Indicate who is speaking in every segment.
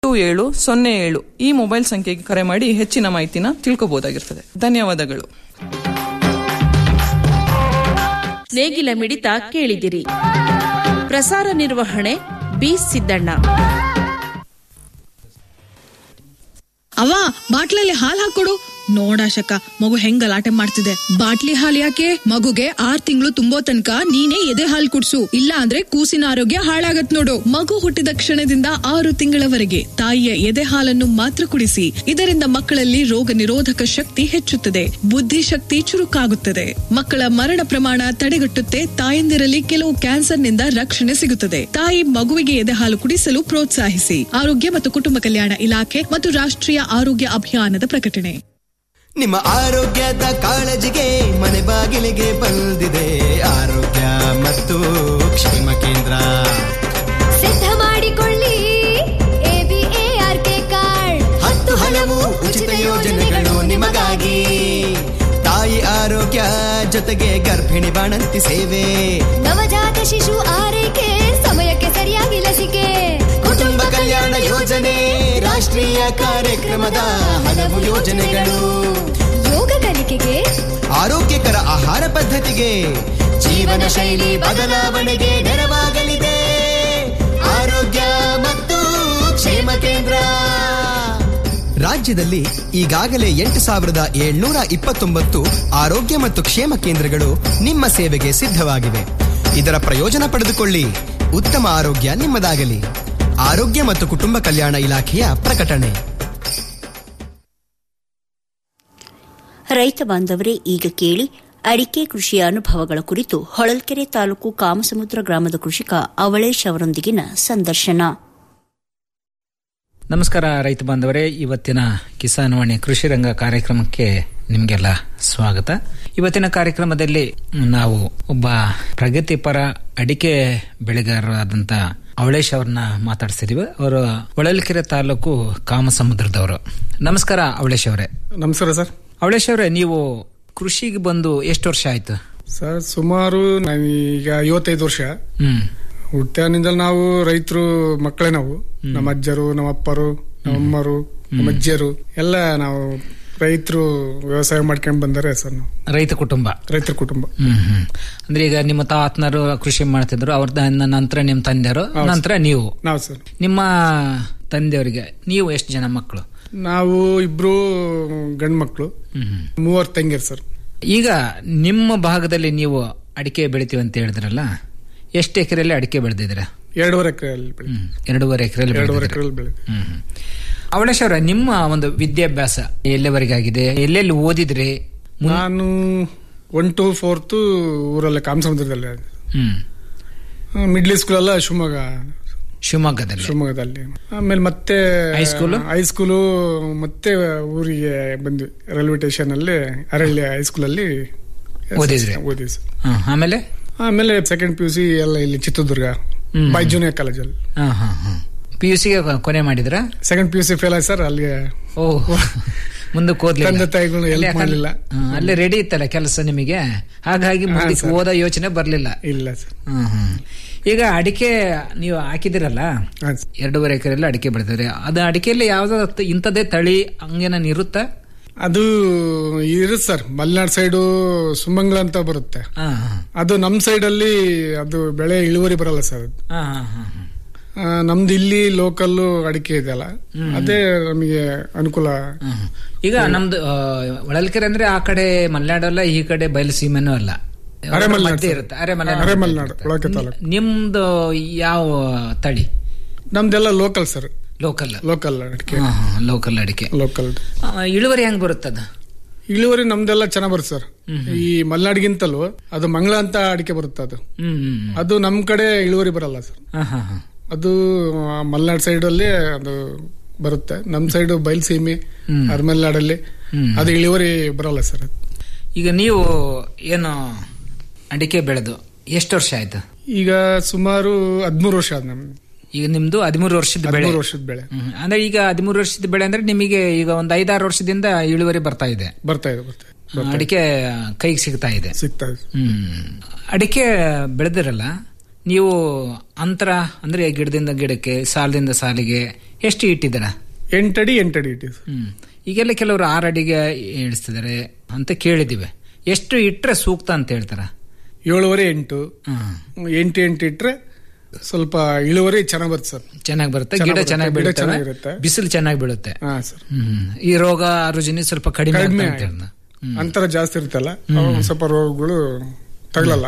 Speaker 1: ಎಂಟು ಏಳು ಸೊನ್ನೆ ಏಳು ಈ ಮೊಬೈಲ್ ಸಂಖ್ಯೆಗೆ ಕರೆ ಮಾಡಿ ಹೆಚ್ಚಿನ ಮಾಹಿತಿನ ತಿಳ್ಕೊಬಹುದಾಗಿರ್ತದೆ ಧನ್ಯವಾದಗಳು
Speaker 2: ನೇಗಿಲ ಮಿಡಿತ ಕೇಳಿದಿರಿ ಪ್ರಸಾರ ನಿರ್ವಹಣೆ ಬಿ ಸಿದ್ದಣ್ಣ
Speaker 3: ಅವ ಬಾಟ್ಲಲ್ಲಿ ಹಾಲ್ ಹಾಕೊಡು ನೋಡಾಶಕ ಮಗು ಹೆಂಗ್ ಗಲಾಟೆ ಮಾಡ್ತಿದೆ ಬಾಟ್ಲಿ ಹಾಲ್ ಯಾಕೆ ಮಗುಗೆ ಆರ್ ತಿಂಗಳು ತುಂಬೋ ತನಕ ನೀನೇ ಎದೆ ಹಾಲ್ ಕುಡ್ಸು ಇಲ್ಲ ಅಂದ್ರೆ ಕೂಸಿನ ಆರೋಗ್ಯ ಹಾಳಾಗತ್ ನೋಡು ಮಗು ಹುಟ್ಟಿದ ಕ್ಷಣದಿಂದ ಆರು ತಿಂಗಳವರೆಗೆ ತಾಯಿಯ ಎದೆ ಹಾಲನ್ನು ಮಾತ್ರ ಕುಡಿಸಿ ಇದರಿಂದ ಮಕ್ಕಳಲ್ಲಿ ರೋಗ ನಿರೋಧಕ ಶಕ್ತಿ ಹೆಚ್ಚುತ್ತದೆ ಬುದ್ಧಿಶಕ್ತಿ ಚುರುಕಾಗುತ್ತದೆ ಮಕ್ಕಳ ಮರಣ ಪ್ರಮಾಣ ತಡೆಗಟ್ಟುತ್ತೆ ತಾಯಂದಿರಲ್ಲಿ ಕೆಲವು ಕ್ಯಾನ್ಸರ್ನಿಂದ ರಕ್ಷಣೆ ಸಿಗುತ್ತದೆ ತಾಯಿ ಮಗುವಿಗೆ ಎದೆ ಹಾಲು ಕುಡಿಸಲು ಪ್ರೋತ್ಸಾಹಿಸಿ ಆರೋಗ್ಯ ಮತ್ತು ಕುಟುಂಬ ಕಲ್ಯಾಣ ಇಲಾಖೆ ಮತ್ತು ರಾಷ್ಟ್ರೀಯ ಆರೋಗ್ಯ ಅಭಿಯಾನದ ಪ್ರಕಟಣೆ
Speaker 4: ನಿಮ್ಮ ಆರೋಗ್ಯದ ಕಾಳಜಿಗೆ ಮನೆ ಬಾಗಿಲಿಗೆ ಬಂದಿದೆ ಆರೋಗ್ಯ ಮತ್ತು ಕ್ಷೇಮ ಕೇಂದ್ರ
Speaker 5: ಸಿದ್ಧ ಮಾಡಿಕೊಳ್ಳಿ ಎಬಿಎಆರ್ಕೆ ಕಾರ್ಡ್
Speaker 4: ಹತ್ತು ಹಲವು ಉಚಿತ ಯೋಜನೆಗಳು ನಿಮಗಾಗಿ ತಾಯಿ ಆರೋಗ್ಯ ಜೊತೆಗೆ ಗರ್ಭಿಣಿ ಬಾಣಂತಿ ಸೇವೆ
Speaker 5: ನವಜಾತ ಶಿಶು ಆರೈಕೆ ಸಮಯಕ್ಕೆ ಸರಿಯಾಗಿ ಲಸಿಕೆ
Speaker 4: ಕುಟುಂಬ ಕಲ್ಯಾಣ ಯೋಜನೆ ರಾಷ್ಟ್ರೀಯ ಕಾರ್ಯಕ್ರಮದ ಹಲವು ಯೋಜನೆಗಳು
Speaker 5: ಯೋಗ ಕಲಿಕೆಗೆ
Speaker 4: ಆರೋಗ್ಯಕರ ಆಹಾರ ಪದ್ಧತಿಗೆ ಜೀವನ ಶೈಲಿ ಬದಲಾವಣೆಗೆ ನೆರವಾಗಲಿದೆ ಆರೋಗ್ಯ ಮತ್ತು ಕ್ಷೇಮ ಕೇಂದ್ರ ರಾಜ್ಯದಲ್ಲಿ ಈಗಾಗಲೇ ಎಂಟು ಸಾವಿರದ ಏಳ್ನೂರ ಇಪ್ಪತ್ತೊಂಬತ್ತು ಆರೋಗ್ಯ ಮತ್ತು ಕ್ಷೇಮ ಕೇಂದ್ರಗಳು ನಿಮ್ಮ ಸೇವೆಗೆ ಸಿದ್ಧವಾಗಿವೆ ಇದರ ಪ್ರಯೋಜನ ಪಡೆದುಕೊಳ್ಳಿ ಉತ್ತಮ ಆರೋಗ್ಯ ನಿಮ್ಮದಾಗಲಿ ಆರೋಗ್ಯ ಮತ್ತು ಕುಟುಂಬ ಕಲ್ಯಾಣ ಇಲಾಖೆಯ ಪ್ರಕಟಣೆ
Speaker 6: ರೈತ ಬಾಂಧವರೇ ಈಗ ಕೇಳಿ ಅಡಿಕೆ ಕೃಷಿಯ ಅನುಭವಗಳ ಕುರಿತು ಹೊಳಲ್ಕೆರೆ ತಾಲೂಕು ಕಾಮಸಮುದ್ರ ಗ್ರಾಮದ ಕೃಷಿಕ ಅವಳೇಶ್ ಅವರೊಂದಿಗಿನ ಸಂದರ್ಶನ
Speaker 7: ನಮಸ್ಕಾರ ರೈತ ಬಾಂಧವರೇ ಇವತ್ತಿನ ಕಿಸಾನ್ ವಾಣಿ ಕೃಷಿ ರಂಗ ಕಾರ್ಯಕ್ರಮಕ್ಕೆ ನಿಮಗೆಲ್ಲ ಸ್ವಾಗತ ಇವತ್ತಿನ ಕಾರ್ಯಕ್ರಮದಲ್ಲಿ ನಾವು ಒಬ್ಬ ಪ್ರಗತಿಪರ ಅಡಿಕೆ ಬೆಳೆಗಾರರಾದಂಥ ಅವಳೇಶ್ ಅವ್ರನ್ನ ಮಾತಾಡ್ಸಿದೀವಿ ಅವರು ಹೊಳಲ್ಕೆರೆ ತಾಲೂಕು ಕಾಮಸಮುದ್ರದವರು ನಮಸ್ಕಾರ ಅವಳೇಶ್ ಅವರೇ
Speaker 8: ನಮಸ್ಕಾರ ಸರ್
Speaker 7: ಅವಳೇಶ್ ಅವರೇ ನೀವು ಕೃಷಿಗೆ ಬಂದು ಎಷ್ಟು ವರ್ಷ ಆಯ್ತು
Speaker 8: ಸರ್ ಸುಮಾರು ನಾವೀಗ ಐವತ್ತೈದು ವರ್ಷ
Speaker 7: ಹ್ಮ್
Speaker 8: ಹುಟ್ಟಾನಿಂದ ನಾವು ರೈತರು ಮಕ್ಕಳೇ ನಾವು ನಮ್ಮ ಅಜ್ಜರು ನಮ್ಮ ಅಪ್ಪರು ನಮ್ಮ ಅಮ್ಮರು ನಮ್ಮ ಅಜ್ಜಿಯರು ಎಲ್ಲ ನಾವು ರೈತರು ವ್ಯವಸಾಯ ಮಾಡ್ಕೊಂಡು ಬಂದರೆ ಸರ್ ನಾವು
Speaker 7: ರೈತ ಕುಟುಂಬ
Speaker 8: ರೈತರ ಕುಟುಂಬ
Speaker 7: ಹ್ಮ್ ಹ್ಮ್ ಅಂದ್ರೆ ಈಗ ನಿಮ್ಮ ತಾತನರು ಕೃಷಿ ಮಾಡ್ತಿದ್ರು ಅವ್ರ ನಂತರ ನಿಮ್ಮ ತಂದೆಯವರು ನಂತರ ನೀವು
Speaker 8: ನಾವು ಸರ್
Speaker 7: ನಿಮ್ಮ ತಂದೆಯವರಿಗೆ ನೀವು ಎಷ್ಟು ಜನ ಮಕ್ಕಳು
Speaker 8: ನಾವು ಇಬ್ರು ಗಂಡು ಮಕ್ಕಳು ಮೂವರು ತಂಗಿರ್ ಸರ್
Speaker 7: ಈಗ ನಿಮ್ಮ ಭಾಗದಲ್ಲಿ ನೀವು ಅಡಿಕೆ ಬೆಳಿತೀವಿ ಅಂತ ಹೇಳಿದ್ರಲ್ಲ ಎಷ್ಟು ಎಕರೆಯಲ್ಲಿ ಅಡಿಕೆ ಬೆಳೆದಿದ್ದೀರಾ
Speaker 8: ಎರಡೂವರೆ ಎಕರೆಯಲ್ಲಿ ಬೆಳೆ
Speaker 7: ಎರಡೂವರೆ ಎಕರೆಯಲ್ಲಿ
Speaker 8: ಎರಡೂವರೆ
Speaker 7: ಬೆಳೆದಿದ್ದೀರಾ?
Speaker 8: ಎಕರೆಯಲ್ಲಿ ಬೆಳೆ
Speaker 7: ಹ್ಮ್ ಹ್ಮ್. ಅವಳೇಶ್ ಅವರೇ ನಿಮ್ಮ ಒಂದು ವಿದ್ಯಾಭ್ಯಾಸ ಎಲ್ಲಿವರೆಗೆ ಆಗಿದೆ ಎಲ್ಲೆಲ್ಲಿ ಓದಿದ್ರಿ ಮುನ್-
Speaker 8: ನಾನು ಒನ್ ಟು ಫೋರ್ತ್ ಊರಲ್ಲೇ ಕಾಮಸಮುದ್ರದಲ್ಲಿ
Speaker 7: ಹ್ಮ್
Speaker 8: ಮಿಡ್ಲ್ ಸ್ಕೂಲ್ ಎಲ್ಲ ಶಿವಮೊಗ್ಗ
Speaker 7: ಶಿವಮೊಗ್ಗದಲ್ಲಿ
Speaker 8: ಶಿವಮೊಗ್ಗದಲ್ಲಿ ಆಮೇಲೆ ಮತ್ತೆ
Speaker 7: ಹೈಸ್ಕೂಲು?
Speaker 8: ಹೈಸ್ಕೂಲು ಮತ್ತೆ ಊರಿಗೆ ಬಂದ್ವಿ ರೈಲ್ವೆ ಸ್ಟೇಷನ್ ಅಲ್ಲಿ ಅರಳ್ಳಿ ಹೈಸ್ಕೂಲ್ ಅಲ್ಲಿ
Speaker 7: ಓದಿದ್ರಿ?
Speaker 8: ಓದಿದ್ವಿ ಸರ್.
Speaker 7: ಹ್ಮ್. ಆಮೇಲೆ
Speaker 8: ಆಮೇಲೆ ಸೆಕೆಂಡ್ ಪಿ ಯು ಸಿ ಎಲ್ಲ ಇಲ್ಲಿ ಚಿತ್ರದುರ್ಗ
Speaker 7: ಹ್ಮ್.
Speaker 8: ಬೈ ಜೂನಿಯರ್ ಕಾಲೇಜಲ್ಲಿ
Speaker 7: ಪಿ ಯು ಸಿಗೆ ಕೊನೆ ಮಾಡಿದ್ರ
Speaker 8: second P U C fail ಆಯ್ತು ಸರ್ ಅಲ್ಲಿಗೆ
Speaker 7: ಓ ಮುಂದಕ್ಕೆ ಓದ್ಲಿಲ್ಲ
Speaker 8: ತಂದೆ ತಾಯಿಗಳು help
Speaker 7: ಅಲ್ಲೇ ಯಾಕಂದ್ರೆ-
Speaker 8: ಮಾಡ್ಲಿಲ್ಲ.
Speaker 7: ಹ್ಮ್, ಅಲ್ಲೇ ರೆಡಿ ಇತ್ತಲ್ಲ ಕೆಲಸ ನಿಮಗೆ ಹಾಗಾಗಿ ಮುಂದಕ್ಕೆ
Speaker 8: ಸರ್.
Speaker 7: ಓದೋ ಯೋಚನೆ ಬರ್ಲಿಲ್ಲ
Speaker 8: ಇಲ್ಲ ಸರ್
Speaker 7: ಹ್ಮ್ ಹ್ಮ್. ಈಗ ಅಡಿಕೆ ನೀವು ಹಾಕಿದಿರಲ್ಲ ಎರಡೂವರೆ ಎಕರೆಯಲ್ಲಿ ಅಡಿಕೆ ಬೆಳೆದಿದ್ರೆ ಅದು ಅಡಿಕೆಯಲ್ಲಿ ಯಾವ್ದು ಇಂಥದ್ದೇ ತಳಿ ಹಂಗೇನ ಇರುತ್ತಾ
Speaker 8: ಅದು ಇರುತ್ತೆ ಸರ್ ಮಲೆನಾಡ್ ಸೈಡು ಸುಮಂಗ್ಲ ಅಂತ ಬರುತ್ತೆ ಅದು ನಮ್ ಸೈಡ್ ಅಲ್ಲಿ ಅದು ಬೆಳೆ ಇಳುವರಿ ಬರಲ್ಲ ಸರ್ ಅದು.
Speaker 7: ಹಾ ಹಾ ಹಾ ಹಾ.
Speaker 8: ಆ, ನಮ್ದು ಇಲ್ಲಿ ಲೋಕಲ್ ಅಡಿಕೆ ಇದೆಯಲ್ಲ
Speaker 7: ಹ್ಮ್.
Speaker 8: ಅದೇ ನಮಗೆ ಅನುಕೂಲ
Speaker 7: ಈಗ ನಮ್ದು ಆ, ಹೊಳಲ್ಕೆರೆ ಅಂದ್ರೆ ಆ ಕಡೆ ಮಲೆನಾಡಲ್ಲ ಈ ಕಡೆ ಬಯಲುಸೀಮೆನೂ ಅಲ್ಲ
Speaker 8: ಅರೆ ಮಲೆನಾಡು
Speaker 7: ಮಧ್ಯೆ
Speaker 8: ಸರ್.
Speaker 7: ಇರುತ್ತೆ ಅರೆ ಮಲೆನಾಡು
Speaker 8: ಅರೆ
Speaker 7: ಮಧ್ಯೆ
Speaker 8: ಮಲೆನಾಡು,
Speaker 7: ಇರುತ್ತೆ.
Speaker 8: ಒಳಕೆ ತಾಲೂಕು.
Speaker 7: ನಿಮ್ದು ಯಾವ ತಳಿ
Speaker 8: ನಮ್ದೆಲ್ಲ ಲೋಕಲ್ ಸರ್
Speaker 7: ಲೋಕಲ್
Speaker 8: ಲೋಕಲ್ ಅಡಿಕೆ
Speaker 7: ಲೋಕಲ್ ಅಡಿಕೆ
Speaker 8: ಲೋಕಲ್
Speaker 7: ಆ, ಇಳುವರಿ ಹೆಂಗ್ ಬರುತ್ತದ
Speaker 8: ಇಳುವರಿ ನಮ್ದೆಲ್ಲ ಚೆನ್ನಾಗ್ ಬರುತ್ತೆ ಸರ್ ಈ ಮಲೆನಾಡಿಗಿಂತಲೂ ಅದು ಮಂಗಳ ಅಂತ ಅಡಿಕೆ ಬರುತ್ತೆ ಅದು
Speaker 7: ಹ್ಮ್ ಹ್ಮ್
Speaker 8: ಅದು ನಮ್ ಕಡೆ ಇಳುವರಿ ಬರಲ್ಲ ಸರ್
Speaker 7: ಹಾ ಹಾ ಹಾ
Speaker 8: ಅದು ಆ, ಮಲೆನಾಡ್ ಸೈಡ್ ಅಲ್ಲಿ ಅದು ಬರುತ್ತೆ ನಮ್ ಸೈಡ್ ಬಯಲ್ಸೀಮೆ
Speaker 7: ಹ್ಮ್.
Speaker 8: ಅರ್ಮಲೆನಾಡಲ್ಲಿ
Speaker 7: ಹ್ಮ್.
Speaker 8: ಅದು ಇಳುವರಿ ಬರಲ್ಲ ಸರ್ ಅದು.
Speaker 7: ಈಗ ನೀವು ಏನು ಅಡಿಕೆ ಬೆಳೆದು ಎಷ್ಟು ವರ್ಷ ಆಯ್ತು
Speaker 8: ಈಗ ಸುಮಾರು ಹದ್ಮೂರು ವರ್ಷ ಆದ್ ನಮ್ದು
Speaker 7: ಈಗ ನಿಮ್ದು ಹದಿಮೂರು ವರ್ಷದ ಬೆಳೆ
Speaker 8: ಹದಿಮೂರು ವರ್ಷದ ಬೆಳೆ
Speaker 7: ಹ್ಮ್. ಅಂದ್ರೆ ಈಗ ಹದಿಮೂರು ವರ್ಷದ ಬೆಳೆ ಅಂದ್ರೆ ನಿಮಗೆ ಈಗ ಒಂದ್ ಐದಾರು ವರ್ಷದಿಂದ ಇಳುವರಿ ಬರ್ತಾ ಇದೆ
Speaker 8: ಬರ್ತಾ ಇದೆ ಬರ್ತಾ ಇದೆ
Speaker 7: ಅಡಿಕೆ ಕೈಗೆ ಸಿಗ್ತಾ ಇದೆ
Speaker 8: ಸಿಗ್ತಾ ಇದೆ
Speaker 7: ಹ್ಮ್ ಅಡಿಕೆ ಬೆಳೆದಿರಲ್ಲ ನೀವು ಅಂತರ ಅಂದ್ರೆ ಗಿಡದಿಂದ ಗಿಡಕ್ಕೆ ಸಾಲದಿಂದ ಸಾಲಿಗೆ ಎಷ್ಟು ಇಟ್ಟಿದ್ದೀರ
Speaker 8: ಎಂಟಡಿ ಎಂಟಡಿ ಇಟ್ಟಿವಿ ಸರ್
Speaker 7: ಹ್ಮ್ ಈಗೆಲ್ಲ ಕೆಲವರು ಆರು ಅಡಿಗೆ ಇಳಿಸ್ತಿದ್ದಾರೆ ಅಂತ ಕೇಳಿದಿವೆ ಎಷ್ಟು ಇಟ್ರೆ ಸೂಕ್ತ ಅಂತ ಹೇಳ್ತಾರ
Speaker 8: ಏಳುವರೆ ಎಂಟು
Speaker 7: ಹ್ಮ್
Speaker 8: ಎಂಟು ಎಂಟು ಇಟ್ರೆ ಸ್ವಲ್ಪ ಇಳುವರಿ ಚೆನ್ನಾಗ್ ಬರುತ್ತೆ ಸರ್
Speaker 7: ಚೆನ್ನಾಗಿ ಬರುತ್ತೆ
Speaker 8: ಚೆನ್ನಾಗ್
Speaker 7: ಗಿಡ
Speaker 8: ಬರುತ್ತೆ,
Speaker 7: ಚೆನ್ನಾಗಿ
Speaker 8: ಗಿಡ
Speaker 7: ಬೀಳುತ್ತೆ
Speaker 8: ಚೆನ್ನಾಗಿರುತ್ತೆ.
Speaker 7: ಬಿಸಿಲು ಚೆನ್ನಾಗಿ ಬೀಳುತ್ತೆ
Speaker 8: ಹಾ ಸರ್
Speaker 7: ಹ್ಮ್ ಈ ರೋಗ ರುಜಿನಿ ಸ್ವಲ್ಪ ಕಡಿಮೆ
Speaker 8: ಕಡಿಮೆ
Speaker 7: ಆಗ್ತಾ ಇರ್ತದೆ.
Speaker 8: ಅಂತರ ಜಾಸ್ತಿ ಇರುತ್ತಲ್ಲ ಅವಾಗ ಸ್ವಲ್ಪ ರೋಗಗಳು ತಗಲಲ್ಲ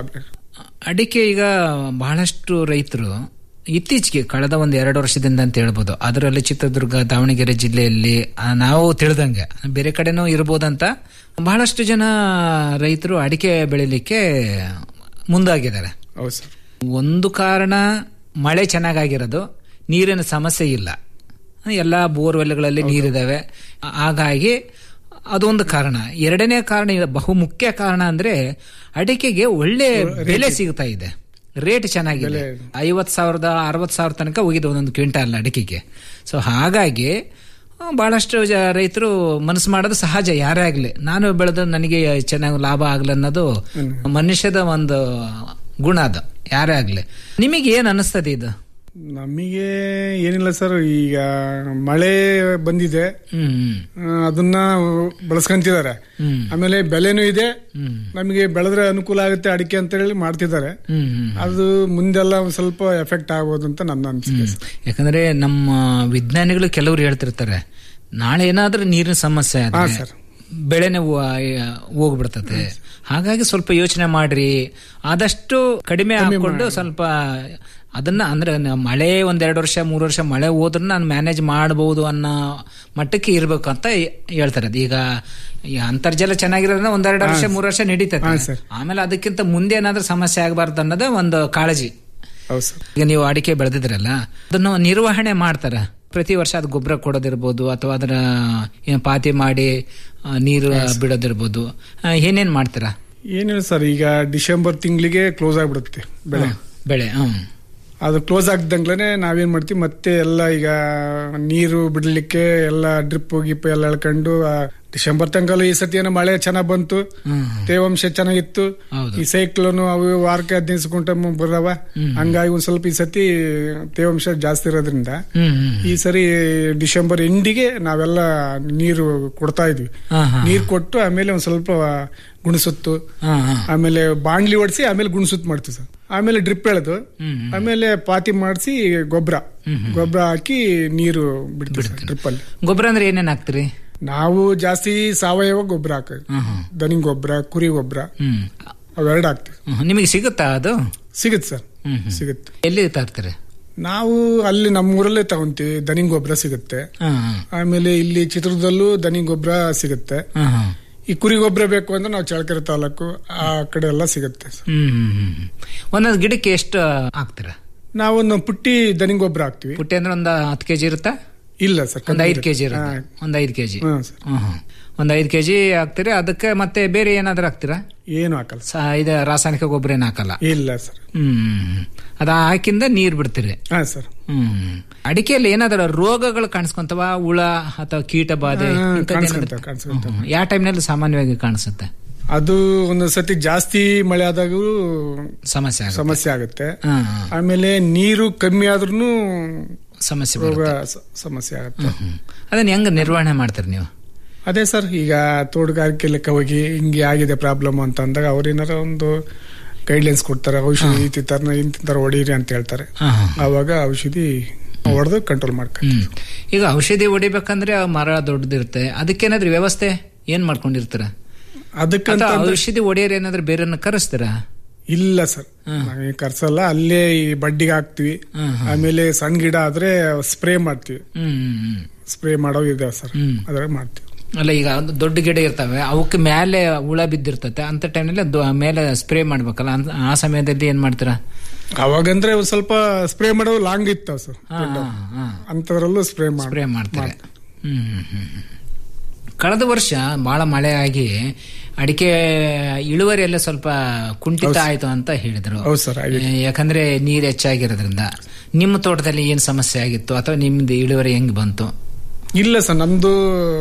Speaker 7: ಅಡಿಕೆ ಈಗ ಬಹಳಷ್ಟು ರೈತರು ಇತ್ತೀಚೆಗೆ ಕಳೆದ ಒಂದು ಎರಡು ವರ್ಷದಿಂದ ಅಂತ ಹೇಳ್ಬೋದು ಅದರಲ್ಲಿ ಚಿತ್ರದುರ್ಗ ದಾವಣಗೆರೆ ಜಿಲ್ಲೆಯಲ್ಲಿ ಆ, ನಾವು ತಿಳಿದಂಗೆ ಬೇರೆ ಕಡೆನೂ ಇರ್ಬೋದಂತ ಬಹಳಷ್ಟು ಜನ ರೈತರು ಅಡಿಕೆ ಬೆಳಿಲಿಕ್ಕೆ ಮುಂದಾಗಿದ್ದಾರೆ
Speaker 8: ಹೌದು ಸರ್
Speaker 7: ಒಂದು ಕಾರಣ ಮಳೆ ಚೆನ್ನಾಗಾಗಿರೋದು ನೀರಿನ ಸಮಸ್ಯೆ ಇಲ್ಲ ಎಲ್ಲ ಬೋರ್ವೆಲ್ಗಳಲ್ಲಿ ನೀರಿದಾವೆ ಹಾಗಾಗಿ ಅದೊಂದು ಕಾರಣ ಎರಡನೇ ಕಾರಣ ಇದು ಬಹುಮುಖ್ಯ ಕಾರಣ ಅಂದ್ರೆ ಅಡಿಕೆಗೆ ಒಳ್ಳೆ ಬೆಲೆ ಸಿಗ್ತಾ ಇದೆ ರೇಟ್ ಚೆನ್ನಾಗಿದೆ ಐವತ್ ಸಾವಿರದ ಅರವತ್ ಸಾವಿರ ತನಕ ಹೋಗಿದೆ ಒಂದೊಂದು ಕ್ವಿಂಟಾಲ್ ಅಡಿಕೆಗೆ ಸೊ ಹಾಗಾಗಿ ಆ, ಬಹಳಷ್ಟು ಜ- ರೈತರು ಮನಸ್ಸು ಮಾಡೋದು ಸಹಜ ಯಾರೇ ಆಗ್ಲಿ ನಾನು ಬೆಳೆದು ನನಗೆ ಚೆನ್ನಾಗಿ ಲಾಭ ಆಗ್ಲಿ ಅನ್ನೋದು ಮನುಷ್ಯದ ಒಂದು ಗುಣ ಅದು ಯಾರೇ ಆಗ್ಲಿ ನಿಮಗೆ ಏನ್ ಅನಿಸ್ತದೆ ಇದು
Speaker 8: ನಮಗೆ ಏನಿಲ್ಲ ಸರ್ ಈಗ ಮಳೆ ಬಂದಿದೆ
Speaker 7: ಹ್ಮ್ ಹ್ಮ್
Speaker 8: ಆ, ಅದನ್ನ ಬಳಸ್ಕೊಂತಿದ್ದಾರೆ
Speaker 7: ಹ್ಮ್.
Speaker 8: ಆಮೇಲೆ ಬೆಲೆನೂ ಇದೆ ನಮಗೆ ಬೆಳೆದ್ರೆ ಅನುಕೂಲ ಆಗುತ್ತೆ ಅಡಿಕೆ ಅಂತ ಹೇಳಿ ಮಾಡ್ತಿದ್ದಾರೆ
Speaker 7: ಹ್ಮ್ ಹ್ಮ್
Speaker 8: ಅದು ಮುಂದೆಲ್ಲ ಒಂದ್ ಸ್ವಲ್ಪ ಎಫೆಕ್ಟ್ ಆಗ್ಬೋದು ಅಂತ ನನ್ನ ಅನಿಸಿಕೆ ಸರ್.
Speaker 7: ಯಾಕಂದ್ರೆ ನಮ್ಮ ವಿಜ್ಞಾನಿಗಳು ಕೆಲವರು ಹೇಳ್ತಿರ್ತಾರೆ ನಾಳೆ ಏನಾದ್ರೂ ನೀರಿನ ಸಮಸ್ಯೆ
Speaker 8: ಹಾ
Speaker 7: ಆದ್ರೆ
Speaker 8: ಸರ್
Speaker 7: ಬೆಳೆನೆ ಹೋಗ್ಬಿಡ್ತದೆ ಹಾಗಾಗಿ ಸ್ವಲ್ಪ ಯೋಚನೆ ಮಾಡ್ರಿ ಆದಷ್ಟು ಕಡಿಮೆ ಹಾಕೊಂಡು ಸ್ವಲ್ಪ ಅದನ್ನ ಅಂದ್ರೆ ನ- ಮಳೆ ಒಂದೆರಡು ವರ್ಷ ಮೂರು ವರ್ಷ ಮಳೆ ಹೋದ್ರೂ ನಾನು ಮ್ಯಾನೇಜ್ ಮಾಡಬಹುದು ಅನ್ನೋ ಮಟ್ಟಕ್ಕೆ ಇರ್ಬೇಕು ಅಂತ ಹೇ- ಹೇಳ್ತಾರೆ ಅದು ಈಗ ಈ ಅಂತರ್ಜಲ ಚೆನ್ನಾಗಿರೋದ್ರಿಂದ ಒಂದೆರಡು ವರ್ಷ ಮೂರು ವರ್ಷ ನಡೀತದೆ ಆಮೇಲೆ ಅದಕ್ಕಿಂತ ಮುಂದೆ ಏನಾದ್ರೂ ಸಮಸ್ಯೆ ಆಗಬಾರ್ದು ಅನ್ನೋದೇ ಒಂದು ಕಾಳಜಿ
Speaker 8: ಹೌದು ಸರ್
Speaker 7: ಈಗ ನೀವು ಅಡಿಕೆ ಬೆಳೆದಿದ್ರಲ್ಲ ಅದನ್ನು ನಿರ್ವಹಣೆ ಮಾಡ್ತಾರೆ ಪ್ರತಿ ವರ್ಷ ಅದು ಗೊಬ್ಬರ ಕೊಡೋದಿರ್ಬೋದು ಅಥವಾ ಅದರ ಏನ್ ಪಾತಿ ಮಾಡಿ ಆ, ನೀರು ಬಿಡೋದಿರ್ಬೋದು ಆ, ಏನೇನ್ ಮಾಡ್ತೀರಾ
Speaker 8: ಏನಿಲ್ಲ ಸರ್ ಈಗ ಡಿಸೆಂಬರ್ ತಿಂಗಳಿಗೆ ಕ್ಲೋಸ್ ಆಗ್ಬಿಡುತ್ತೆ ಬೆಳೆ
Speaker 7: ಬೆಳೆ ಹ್ಮ್
Speaker 8: ಅದು ಕ್ಲೋಸ್ ಆಗ್ದಂಗ್ಲೇನೆ ನಾವೇನ್ ಮಾಡ್ತೀವಿ ಮತ್ತೆ ಎಲ್ಲ ಈಗ ನೀರು ಬಿಡ್ಲಿಕ್ಕೆ ಎಲ್ಲ ಡ್ರಿಪ್ ಗಿಪ್ ಎಲ್ಲ ಎಳ್ಕೊಂಡು ಆ, ಡಿಸೆಂಬರ್ ತನಕಲ್ಲೂ ಈ ಸತಿ ಏನೋ ಮಳೆ ಚೆನ್ನಾಗ್ ಬಂತು
Speaker 7: ಹ್ಮ್.
Speaker 8: ತೇವಾಂಶ ಚೆನ್ನಾಗಿತ್ತು
Speaker 7: ಹೌದು.
Speaker 8: ಈ ಸೈಕ್ಲೋನು ಅವು ವಾರಕ್ಕೆ ಹದಿನೈದು ಗುಂಟ ಬರವ ಹಂಗಾಗಿ ಒಂದ್ ಸ್ವಲ್ಪ ಈ ಸತಿ ತೇವಾಂಶ ಜಾಸ್ತಿ ಇರೋದ್ರಿಂದ
Speaker 7: ಹ್ಮ್ ಹ್ಮ್
Speaker 8: ಈ ಸರಿ ಡಿಸೆಂಬರ್ ಎಂಡಿಗೆ ನಾವೆಲ್ಲ ನೀರು ಕೊಡ್ತಾ ಇದ್ವಿ
Speaker 7: ಹಾ, ಹಾ.
Speaker 8: ನೀರ್ ಕೊಟ್ಟು ಆಮೇಲೆ ಒಂದ್ ಸ್ವಲ್ಪ ಗುಣಸುತ್ತು
Speaker 7: ಹಾ, ಹಾ.
Speaker 8: ಆಮೇಲೆ ಬಾಂಡ್ಲಿ ಹೊಡ್ಸಿ ಆಮೇಲೆ ಗುಣಸುತ್ತು ಮಾಡ್ತೀವಿ ಸರ್ ಆಮೇಲೆ ಡ್ರಿಪ್ ಎಳೆದು ಆಮೇಲೆ ಪಾತಿ ಮಾಡಿಸಿ ಗೊಬ್ಬರ ಗೊಬ್ಬರ ಹಾಕಿ ನೀರು ಬಿಡ್ತೀವಿ ಡ್ರಿಪ್ ಅಲ್ಲಿ
Speaker 7: ಗೊಬ್ಬರ ಅಂದ್ರೆ ಏನೇನ್ ಹಾಕ್ತಿರಿ
Speaker 8: ನಾವು ಜಾಸ್ತಿ ಸಾವಯವ ಗೊಬ್ಬರ ಹಾಕೋದು
Speaker 7: ಹ್ಮ್ ಹ್ಮ್.
Speaker 8: ದನಿ ಗೊಬ್ಬರ ಕುರಿ ಗೊಬ್ಬರ
Speaker 7: ಹ್ಮ್
Speaker 8: ಅವೆರಡು ಹಾಕ್ತಿವಿ
Speaker 7: ಹ್ಮ್. ನಿಮಗೆ ಸಿಗುತ್ತಾ ಅದು
Speaker 8: ಸಿಗುತ್ತೆ ಸರ್
Speaker 7: ಹ್ಮ್ ಹ್ಮ್.
Speaker 8: ಸಿಗುತ್ತೆ
Speaker 7: ಎಲ್ಲಿ ತರ್ತೀರಿ
Speaker 8: ನಾವು ಅಲ್ಲಿ ನಮ್ಮೂರಲ್ಲೇ ತಗೊಂತೀವಿ ದನಿ ಗೊಬ್ಬರ ಸಿಗುತ್ತೆ
Speaker 7: ಹ್ಮ್ ಹ್ಮ್.
Speaker 8: ಆಮೇಲೆ ಇಲ್ಲಿ ಚಿತ್ರದಲ್ಲೂ ದನಿ ಗೊಬ್ಬರ ಸಿಗುತ್ತೆ
Speaker 7: ಹ್ಮ್ ಹ್ಮ್.
Speaker 8: ಈ ಕುರಿ ಗೊಬ್ಬರ ಬೇಕು ಅಂದ್ರೆ ನಾವು ಚಳ್ಳಕೆರೆ ತಾಲೂಕು ಆ ಕಡೆ ಎಲ್ಲ ಸಿಗುತ್ತೆ ಸರ್.
Speaker 7: ಹ್ಮ್ ಹ್ಮ್ ಹ್ಮ್ ಹ್ಮ್. ಒಂದೊಂದು ಗಿಡಕ್ಕೆ ಎಷ್ಟು ಹಾಕ್ತೀರಾ
Speaker 8: ನಾವೊಂದು ಪುಟ್ಟಿ ದನಿ ಗೊಬ್ಬರ ಹಾಕ್ತಿವಿ
Speaker 7: ಪುಟ್ಟಿ ಅಂದ್ರೆ ಒಂದು ಹತ್ತು ಕೆಜಿ ಇರುತ್ತಾ
Speaker 8: ಇಲ್ಲ ಸರ್
Speaker 7: ಒಂದ್ ಐದು ಕೆಜಿ ಇರುತ್ತೆ ಒಂದ್ ಐದು ಕೆಜಿ
Speaker 8: ಹಾ, ಸರ್.
Speaker 7: ಒಂದ್ ಐದು ಕೆಜಿ ಹಾಕ್ತೀರಿ ಅದಕ್ಕೆ ಮತ್ತೆ ಬೇರೆ ಏನಾದ್ರೂ ಹಾಕ್ತೀರಾ
Speaker 8: ಏನು ಹಾಕಲ್ಲ
Speaker 7: ಸ- ಇದು ರಾಸಾಯನಿಕ ಗೊಬ್ಬರ ಏನ್ ಹಾಕಲ್ಲ
Speaker 8: ಇಲ್ಲ ಸರ್
Speaker 7: ಹ್ಮ್ ಅದ ಹಾಕಿಂದ ನೀರ್ ಬಿಡ್ತೀರಿ
Speaker 8: ಹಾ ಸರ್
Speaker 7: ಹ್ಮ್ ಅಡಿಕೆಯಲ್ಲಿ ಏನಾದ್ರು ರೋಗಗಳು ಕಾಣಿಸ್ಕೊಂತವ ಹುಳ ಅಥವಾ ಕೀಟ ಬಾಧೆ
Speaker 8: ಹಾ,
Speaker 7: ಇಂಥದ್ದು
Speaker 8: ಕಾಣಿಸ್ಕೊಂತ
Speaker 7: ಏನಾದ್ರು-
Speaker 8: ಕಾಣಿಸ್ಕೊಂತ
Speaker 7: ಹ್ಮ್, ಹ್ಮ್. ಯಾವ ಟೈಮ್ನಲ್ಲಿ ಸಾಮಾನ್ಯವಾಗಿ ಕಾಣಿಸುತ್ತೆ
Speaker 8: ಅದು ಒಂದು ಸತಿ ಜಾಸ್ತಿ ಮಳೆ ಆದಾಗೂ
Speaker 7: ಸಮಸ್ಯೆ ಆಗುತ್ತೆ.
Speaker 8: ಸಮಸ್ಯೆ ಆಗುತ್ತೆ
Speaker 7: ಹಾ, ಹಾ.
Speaker 8: ಆಮೇಲೆ ನೀರು ಕಮ್ಮಿ ಆದ್ರೂ
Speaker 7: ಸಮಸ್ಯೆ
Speaker 8: ರೋಗ
Speaker 7: ಬರುತ್ತೆ.
Speaker 8: ಸ- ಸಮಸ್ಯೆ ಆಗುತ್ತೆ
Speaker 7: ಹ್ಮ್. ಅದನ್ನ ಹೆಂಗ ನಿರ್ವಹಣೆ ಮಾಡ್ತೀರಿ ನೀವು
Speaker 8: ಅದೇ ಸರ್ ಈಗ ತೋಟಗಾರಿಕೆ ಲೆಕ್ಕ ಹೋಗಿ ಹಿಂಗೆ ಆಗಿದೆ ಪ್ರಾಬ್ಲಮ್ ಅಂತ ಅಂದಾಗ ಅವ್ರೇನಾರ ಒಂದು ಗೈಡ್ಲೈನ್ಸ್ ಕೊಡ್ತಾರೆ ಔಷಧಿ ಈ ತರ ಇಂತ ತರ ಹೊಡೀರಿ ಅಂತ ಹೇಳ್ತಾರೆ
Speaker 7: ಹಾ, ಹಾ.
Speaker 8: ಅವಾಗ ಔಷಧಿ ಹೊಡೆದು ಕಂಟ್ರೋಲ್ ಮಾಡ್ಕೊಂಡು
Speaker 7: ಹ್ಮ್ ಈಗ ಔಷಧಿ ಹೊಡಿಬೇಕಂದ್ರೆ ಆ ಮರ ದೊಡ್ಡದಿರುತ್ತೆ ಅದಕ್ಕೇನಾದ್ರೂ ವ್ಯವಸ್ಥೆ ಏನ್ ಮಾಡ್ಕೊಂಡಿರ್ತೀರ
Speaker 8: ಅದಕ್ಕಂತ
Speaker 7: ಅಥವಾ ಔಷಧಿ ಹೊಡೆಯರ್ ಏನಾದ್ರೂ ಬೇರೆಯನ್ನ ಕರೆಸ್ತೀರಾ
Speaker 8: ಇಲ್ಲ ಸರ್ ನಾವೇನ್ ಕರ್ಸಲ್ಲ ಅಲ್ಲೇ ಈ ಬಡ್ಡಿಗೆ ಹಾಕ್ತಿವಿ
Speaker 7: ಹ್ಮ್,
Speaker 8: ಆಮೇಲೆ ಸಣ್ಣ ಗಿಡ ಆದ್ರೆ ಸ್ಪ್ರೇ ಮಾಡ್ತೀವಿ
Speaker 7: ಹ್ಮ್ ಹ್ಮ್, ಹ್ಮ್
Speaker 8: ಸ್ಪ್ರೇ ಮಾಡೋ ಇದೆ ಸರ್
Speaker 7: ಹ್ಮ್.
Speaker 8: ಅದ್ರಾಗ ಮಾಡ್ತೀವಿ
Speaker 7: ಅಲ್ಲ ಈಗ ಒಂದು ದೊಡ್ಡ ಗಿಡ ಇರ್ತವೆ ಅವಕ್ಕೆ ಮೇಲೆ ಹುಳ ಬಿದ್ದಿರ್ತತೆ ಅಂತ ಟೈಮ್ನಲ್ಲಿ ಮೇಲೆ ಸ್ಪ್ರೇ ಮಾಡ್ಬೇಕಲ್ಲ ಅಂತ- ಆ ಸಮಯದಲ್ಲಿ ಏನ್ ಮಾಡ್ತೀರಾ
Speaker 8: ಅವಾಗಂದ್ರೆ ಒಂದ್ ಸ್ವಲ್ಪ ಸ್ಪ್ರೇ ಮಾಡೋ ಲಾಂಗ್ ಇತ್ತಾವ ಸರ್
Speaker 7: ಹಾ, ಹಾ, ಹಾ.
Speaker 8: ಅಂತದ್ರಲ್ಲೂ ಸ್ಪ್ರೇ
Speaker 7: ಸ್ಪ್ರೇ ಮಾಡ್ತಾರೆ ಹ್ಮ್ ಹ್ಮ್, ಹ್ಮ್, ಹ್ಮ್. ಕಳೆದ ವರ್ಷ ಬಹಳ ಮಳೆ ಆಗಿ ಅಡಿಕೆ ಇಳುವರಿ ಎಲ್ಲ ಸ್ವಲ್ಪ ಕುಂಠಿತ ಆಯ್ತು ಅಂತ ಹೇಳಿದ್ರು
Speaker 8: ಹೌದು ಸರ್, ಆಗಿದೆ.
Speaker 7: ಏ, ಯಾಕಂದ್ರೆ ನೀರು ಹೆಚ್ಚಾಗಿರೋದ್ರಿಂದ ನಿಮ್ಮ ತೋಟದಲ್ಲಿ ಏನ್ ಸಮಸ್ಯೆ ಆಗಿತ್ತು ಅಥವಾ ನಿಮ್ದು ಇಳುವರಿ ಹೆಂಗ್ ಬಂತು
Speaker 8: ಇಲ್ಲ ಸರ್ ನಮ್ದು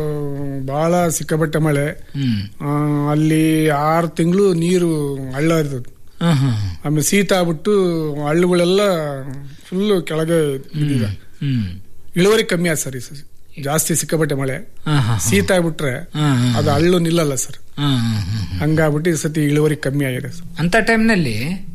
Speaker 8: ಬಹಳ ಸಿಕ್ಕಾಪಟ್ಟೆ ಮಳೆ
Speaker 7: ಹ್ಮ್
Speaker 8: ಆ, ಅಲ್ಲಿ ಆರು ತಿಂಗಳು ನೀರು ಹಳ್ಳ ಇರ್ತದೆ
Speaker 7: ಹ್ಮ್ ಹ್ಮ್ ಹ್ಮ್.
Speaker 8: ಆಮೇಲೆ ಶೀತ ಆಗ್ಬಿಟ್ಟು ಹಳ್ಳುಗಳೆಲ್ಲ ಫುಲ್ಲು ಕೆಳಗೆ ಬಿದ್ದಿದೆ
Speaker 7: ಹ್ಮ್
Speaker 8: ಇಳುವರಿ ಕಮ್ಮಿ ಆಯ್ತು ಸರ್ ಈ ಸತಿ. ಜಾಸ್ತಿ ಸಿಕ್ಕಾಪಟ್ಟೆ ಮಳೆ
Speaker 7: ಹಾ ಹಾ
Speaker 8: ಶೀತ ಆಗ್ಬಿಟ್ರೆ
Speaker 7: ಹ್ಮ್ ಹ್ಮ್.
Speaker 8: ಅದು ಹಳ್ಳು ನಿಲ್ಲಲ್ಲ ಸರ್
Speaker 7: ಹ್ಮ್ ಹ್ಮ್ ಹ್ಮ್.
Speaker 8: ಹಂಗಾಗ್ಬಿಟ್ಟು ಈ ಸತಿ ಇಳುವರಿ ಕಮ್ಮಿ ಆಗಿದೆ ಸರ್
Speaker 7: ಅಂತ ಟೈಮ್ನಲ್ಲಿ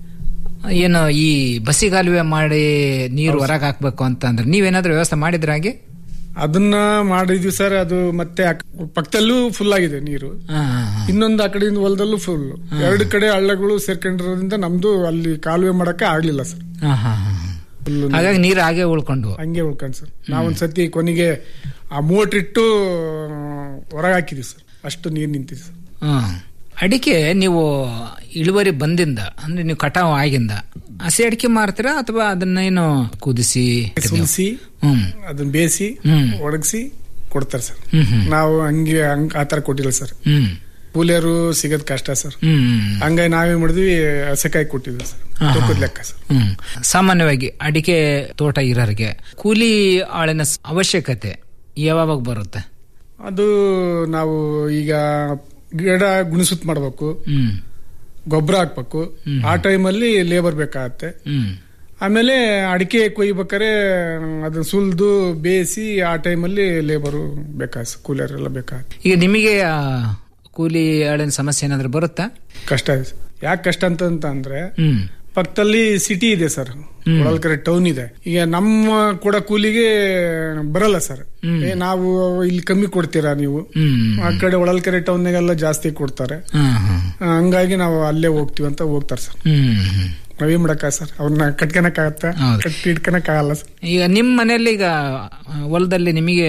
Speaker 7: ಏನು ಈ ಬಸಿಗಾಲುವೆ ಮಾಡಿ ನೀರು ಹೊರಗೆ ಹಾಕ್ಬೇಕು ಅಂತ ಅಂದ್ರೆ ನೀವೇನಾದ್ರೂ ವ್ಯವಸ್ಥೆ ಮಾಡಿದ್ರ ಹಾಗೆ
Speaker 8: ಅದನ್ನ ಮಾಡಿದ್ವಿ ಸರ್ ಅದು ಮತ್ತೆ ಆ ಪಕ್ಕದಲ್ಲೂ ಫುಲ್ ಆಗಿದೆ ನೀರು
Speaker 7: ಹಾ, ಹಾ, ಹಾ.
Speaker 8: ಇನ್ನೊಂದು ಆ ಕಡೆಯಿಂದ ಹೊಲದಲ್ಲೂ ಫುಲ್ ಎರಡು ಕಡೆ ಹಳ್ಳಗಳು ಸೇರ್ಕೊಂಡಿರೋದ್ರಿಂದ ನಮ್ದು ಅಲ್ಲಿ ಕಾಲುವೆ ಮಾಡಕ್ಕೆ ಆಗ್ಲಿಲ್ಲ ಸರ್
Speaker 7: ಹಾ, ಹಾ, ಹಾ, ಹಾ.
Speaker 8: ಫುಲ್
Speaker 7: ಹಾಗಾಗಿ ನೀರು ಹಾಗೆ ಉಳ್ಕೊಂಡು
Speaker 8: ಹಂಗೆ ಉಳ್ಕೊಂಡ್ ಸರ್ ನಾವೊಂದ್ ಸತಿ ಕೊನೆಗೆ ಆ ಮೋಟ್ರ್ ಇಟ್ಟು ಹೊರಗೆ ಹಾಕಿದ್ವಿ ಸರ್ ಅಷ್ಟು ನೀರು ನಿಂತಿದೆ ಸರ್
Speaker 7: ಹ್ಮ್. ಅಡಿಕೆ ನೀವು ಇಳುವರಿ ಬಂದಿಂದ ಅಂದ್ರೆ ನೀವು ಕಟಾವು ಆಗಿಂದ ಹಸಿ ಅಡಿಕೆ ಮಾರ್ತೀರಾ ಅಥವಾ ಅದನ್ನೇನು ಕುದಿಸಿ
Speaker 8: ಸುಲಿಸಿ
Speaker 7: ಹ್ಮ್
Speaker 8: ಅದನ್ನ ಬೇಯಿಸಿ
Speaker 7: ಹ್ಮ್.
Speaker 8: ಒಣಗಿಸಿ ಕೊಡ್ತಾರೆ ಸರ್
Speaker 7: ಹ್ಮ್ ಹ್ಮ್
Speaker 8: ನಾವು ಹಂಗೆ ಹಂಗ ಆ ತರ ಕೊಟ್ಟಿಲ್ಲ ಸರ್
Speaker 7: ಹ್ಮ್
Speaker 8: ಕೂಲಿಯರು ಸಿಗೋದ್ ಕಷ್ಟ ಸರ್
Speaker 7: ಹ್ಮ್ ಹ್ಮ್
Speaker 8: ಹಂಗಾಗಿ ನಾವೇ ಮಾಡಿದ್ವಿ ಹಸೆಕಾಯಿ ಕೊಟ್ಟಿದ್ವಿ ಸರ್
Speaker 7: ಹಾ, ಹಾ.
Speaker 8: ತೂಕದ ಲೆಕ್ಕ ಸರ್
Speaker 7: ಹ್ಮ್ ಸಾಮಾನ್ಯವಾಗಿ ಅಡಿಕೆ ತೋಟ ಇರೋರಿಗೆ ಕೂಲಿ ಆಳಿನ ಸ- ಅವಶ್ಯಕತೆ ಯಾವಾಗ ಬರುತ್ತೆ
Speaker 8: ಅದು ನಾವು ಈಗ ಗಿಡ ಗುಣಸುತ್ ಮಾಡ್ಬೇಕು
Speaker 7: ಹ್ಮ್
Speaker 8: ಗೊಬ್ಬರ ಹಾಕ್ಬೇಕು ಆ ಟೈಮಲ್ಲಿ ಲೇಬರ್ ಬೇಕಾಗತ್ತೆ
Speaker 7: ಹ್ಮ್
Speaker 8: ಆಮೇಲೆ ಅಡಿಕೆ ಕೊಯ್ಬೇಕಾರೆ ಅದನ್ನ ಸುಲ್ದು ಬೇಯಿಸಿ ಆ ಟೈಮಲ್ಲಿ ಲೇಬರು ಬೇಕಾಗ ಕೂಲಿಯರ್ ಎಲ್ಲ ಬೇಕಾಗತ್ತೆ
Speaker 7: ಈಗ ನಿಮಗೆ ಆ, ಕೂಲಿ ಆಳಿನ ಸಮಸ್ಯೆ ಏನಾದ್ರು ಬರುತ್ತಾ
Speaker 8: ಕಷ್ಟ ಇದೆ ಯಾಕೆ ಕಷ್ಟ ಅಂತ ಅಂದ್ರೆ
Speaker 7: ಹ್ಮ್
Speaker 8: ಪಕ್ಕದಲ್ಲಿ ಸಿಟಿ ಇದೆ ಸರ್ ಹೊಳಲ್ಕೆರೆ ಟೌನ್ ಇದೆ ಈಗ ನಮ್ಮ ಕೂಡ ಕೂಲಿಗೆ ಬರಲ್ಲ ಸರ್ ಏ ನಾವು ಇಲ್ಲಿ ಕಮ್ಮಿ ಕೊಡ್ತೀರಾ ನೀವು
Speaker 7: ಹ್ಮ್
Speaker 8: ಆ ಕಡೆ ಹೊಳಲ್ಕೆರೆ ಟೌನ್ಗೆಲ್ಲ ಜಾಸ್ತಿ ಕೊಡ್ತಾರೆ
Speaker 7: ಹ್ಮ್ ಹ್ಮ್
Speaker 8: ಆ, ಹಂಗಾಗಿ ನಾವು ಅಲ್ಲೇ ಹೋಗ್ತೀವಿ ಅಂತ ಹೋಗ್ತಾರೆ ಸರ್
Speaker 7: ಹ್ಮ್ ಹ್ಮ್
Speaker 8: ನಾವೇನ್ ಮಾಡಕ್ಕ ಸರ್ ಅವ್ರನ್ನ ಕಟ್ಕೊಳಕ್ ಆಗತ್ತ
Speaker 7: ಹೌದು.
Speaker 8: ಕಟ್ಟಿ ಇಟ್ಕೊಳಕ್ ಆಗಲ್ಲ ಸರ್
Speaker 7: ಈಗ ನಿಮ್ಮ ಮನೆಯಲ್ಲಿ ಈಗ ಆ, ಹೊಲದಲ್ಲಿ ನಿಮಗೆ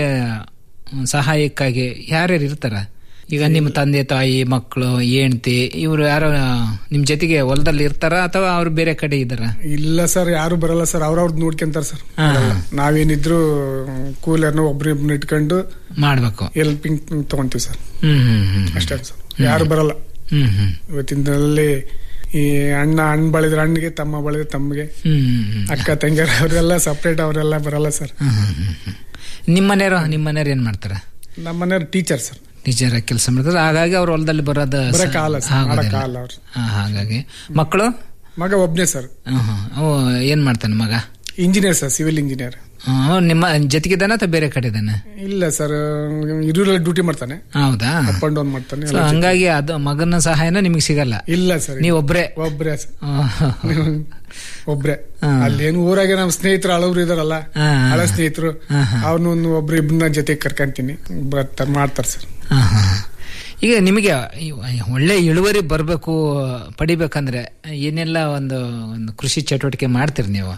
Speaker 7: ಸಹಾಯಕ್ಕಾಗಿ ಯಾರ್ಯಾರು ಇರ್ತಾರ ಈಗ ನಿಮ್ಮ ತಂದೆ ತಾಯಿ ಮಕ್ಕಳು ಹೆಂಡತಿ ಇವರು ಯಾರೋ ನಿಮ್ ಜೊತೆಗೆ ಹೊಲದಲ್ಲಿ ಇರ್ತಾರ ಅಥವಾ ಅವ್ರು ಬೇರೆ ಕಡೆ ಇದ್ದಾರ
Speaker 8: ಇಲ್ಲ ಸರ್ ಯಾರು ಬರಲ್ಲ ಸರ್ ಅವ್ರವ್ರದ್ದು ನೋಡ್ಕೊಂತಾರ ಸರ್
Speaker 7: ಹಾ.
Speaker 8: ನಾವೇನಿದ್ರು ಕೂಲರ್ನ ಒಬ್ರಿಬ್ನ ಇಟ್ಕೊಂಡು
Speaker 7: ಮಾಡ್ಬೇಕು
Speaker 8: ಹೆಲ್ಪಿಂಗ್ ತಗೊಂತೀವಿ ಸರ್
Speaker 7: ಹ್ಮ್ ಹ್ಮ್ ಹ್ಮ್
Speaker 8: ಅಷ್ಟೇ ಸರ್ ಯಾರು ಬರಲ್ಲ
Speaker 7: ಹ್ಮ್ ಹ್ಮ್
Speaker 8: ಇವತ್ತಿನ ದಿನದಲ್ಲಿ ಈ ಅಣ್ಣ ಅಣ್ಣ ಬಳಿದ್ರೆ ಅಣ್ಣಗೆ ತಮ್ಮ ಬಳಿದ್ರೆ ತಮ್ಮಗೆ
Speaker 7: ಹ್ಮ್ ಹ್ಮ್ ಹ್ಮ್
Speaker 8: ಅಕ್ಕ ತಂಗಿಯರು ಅವರೆಲ್ಲ ಸಪ್ರೇಟ್ ಅವರೆಲ್ಲ ಬರಲ್ಲ ಸರ್
Speaker 7: ಹ್ಮ್ ಹ್ಮ್ ಹ್ಮ್ ಹ್ಮ್. ನಿಮ್ಮ ಮನೆಯವರು ನಿಮ್ಮ ಮನೆಯವ್ರು ಏನ್ ಮಾಡ್ತಾರ
Speaker 8: ನಮ್ಮ ಮನೆಯವ್ರು ಟೀಚರ್ ಸರ್
Speaker 7: ಟೀಚರ್ ಕೆಲಸ ಮಾಡ್ತಾರೆ ಹಾಗಾಗಿ ಅವ್ರ ಹೊಲದಲ್ಲಿ ಬರೋದು ಸ-
Speaker 8: ಬರಕ್ಕಾಗಲ್ಲ ಸರ್
Speaker 7: ಆಗೋದಿಲ್ಲ.
Speaker 8: ಮಾಡಕ್ಕಾಗಲ್ಲ ಅವ್ರು
Speaker 7: ಹಾ, ಹಾಗಾಗಿ ಮಕ್ಕಳು
Speaker 8: ಮಗ ಒಬ್ನೇ ಸರ್
Speaker 7: ಹ್ಮ್ ಹ್ಮ್. ಅವು ಏನ್ ಮಾಡ್ತಾನೆ ಮಗ
Speaker 8: ಇಂಜಿನಿಯರ್ ಸರ್ ಸಿವಿಲ್ ಇಂಜಿನಿಯರ್
Speaker 7: ಹ್ಮ್, ಅವ್ನು ನಿಮ್ಮ ಜೊತೆಗಿದ್ದಾನ ಅಥವಾ ಬೇರೆ ಕಡೆ ಇದ್ದಾನೆ
Speaker 8: ಇಲ್ಲ ಸರ್ ಇರೂರಲ್ಲಿ ಡ್ಯೂಟಿ ಮಾಡ್ತಾನೆ
Speaker 7: ಹೌದಾ
Speaker 8: ಅಪ್ ಅಂಡ್ ಡೌನ್ ಮಾಡ್ತಾನೆ
Speaker 7: ಸೊ ಹಂಗಾಗಿ ಅದು ಮಗನ ಸಹಾಯನ ನಿಮಗೆ ಸಿಗಲ್ಲ
Speaker 8: ಇಲ್ಲ ಸರ್
Speaker 7: ನೀವು ಒಬ್ರೇ
Speaker 8: ಒಬ್ರೇ ಸರ್
Speaker 7: ಹ್ಮ್.
Speaker 8: ಒಬ್ರೆ
Speaker 7: ಹಾ.
Speaker 8: ಅಲ್ಲೇನು ಊರಾಗೆ ನಮ್ಮ ಸ್ನೇಹಿತರು ಹಳವ್ರು ಇದಾರಲ್ಲ
Speaker 7: ಹಾ, ಹಾ.
Speaker 8: ಹಳೆ ಸ್ನೇಹಿತರು
Speaker 7: ಹಾ, ಹಾ.
Speaker 8: ಅವನು ಒಬ್ರು ಇಬ್ಬರನ್ನ ಜೊತೆ ಕರ್ಕೊಂತೀನಿ ಬರ್ತಾರೆ ಮಾಡ್ತಾರೆ ಸರ್
Speaker 7: ಹಾ, ಹಾ. ಈಗ ನಿಮಗೆ ಈ ಒಳ್ಳೆ ಇಳುವರಿ ಬರಬೇಕು ಪಡಿಬೇಕಂದ್ರೆ ಏನೆಲ್ಲ ಒಂದು ಒಂದು ಕೃಷಿ ಚಟುವಟಿಕೆ ಮಾಡ್ತೀರಿ ನೀವು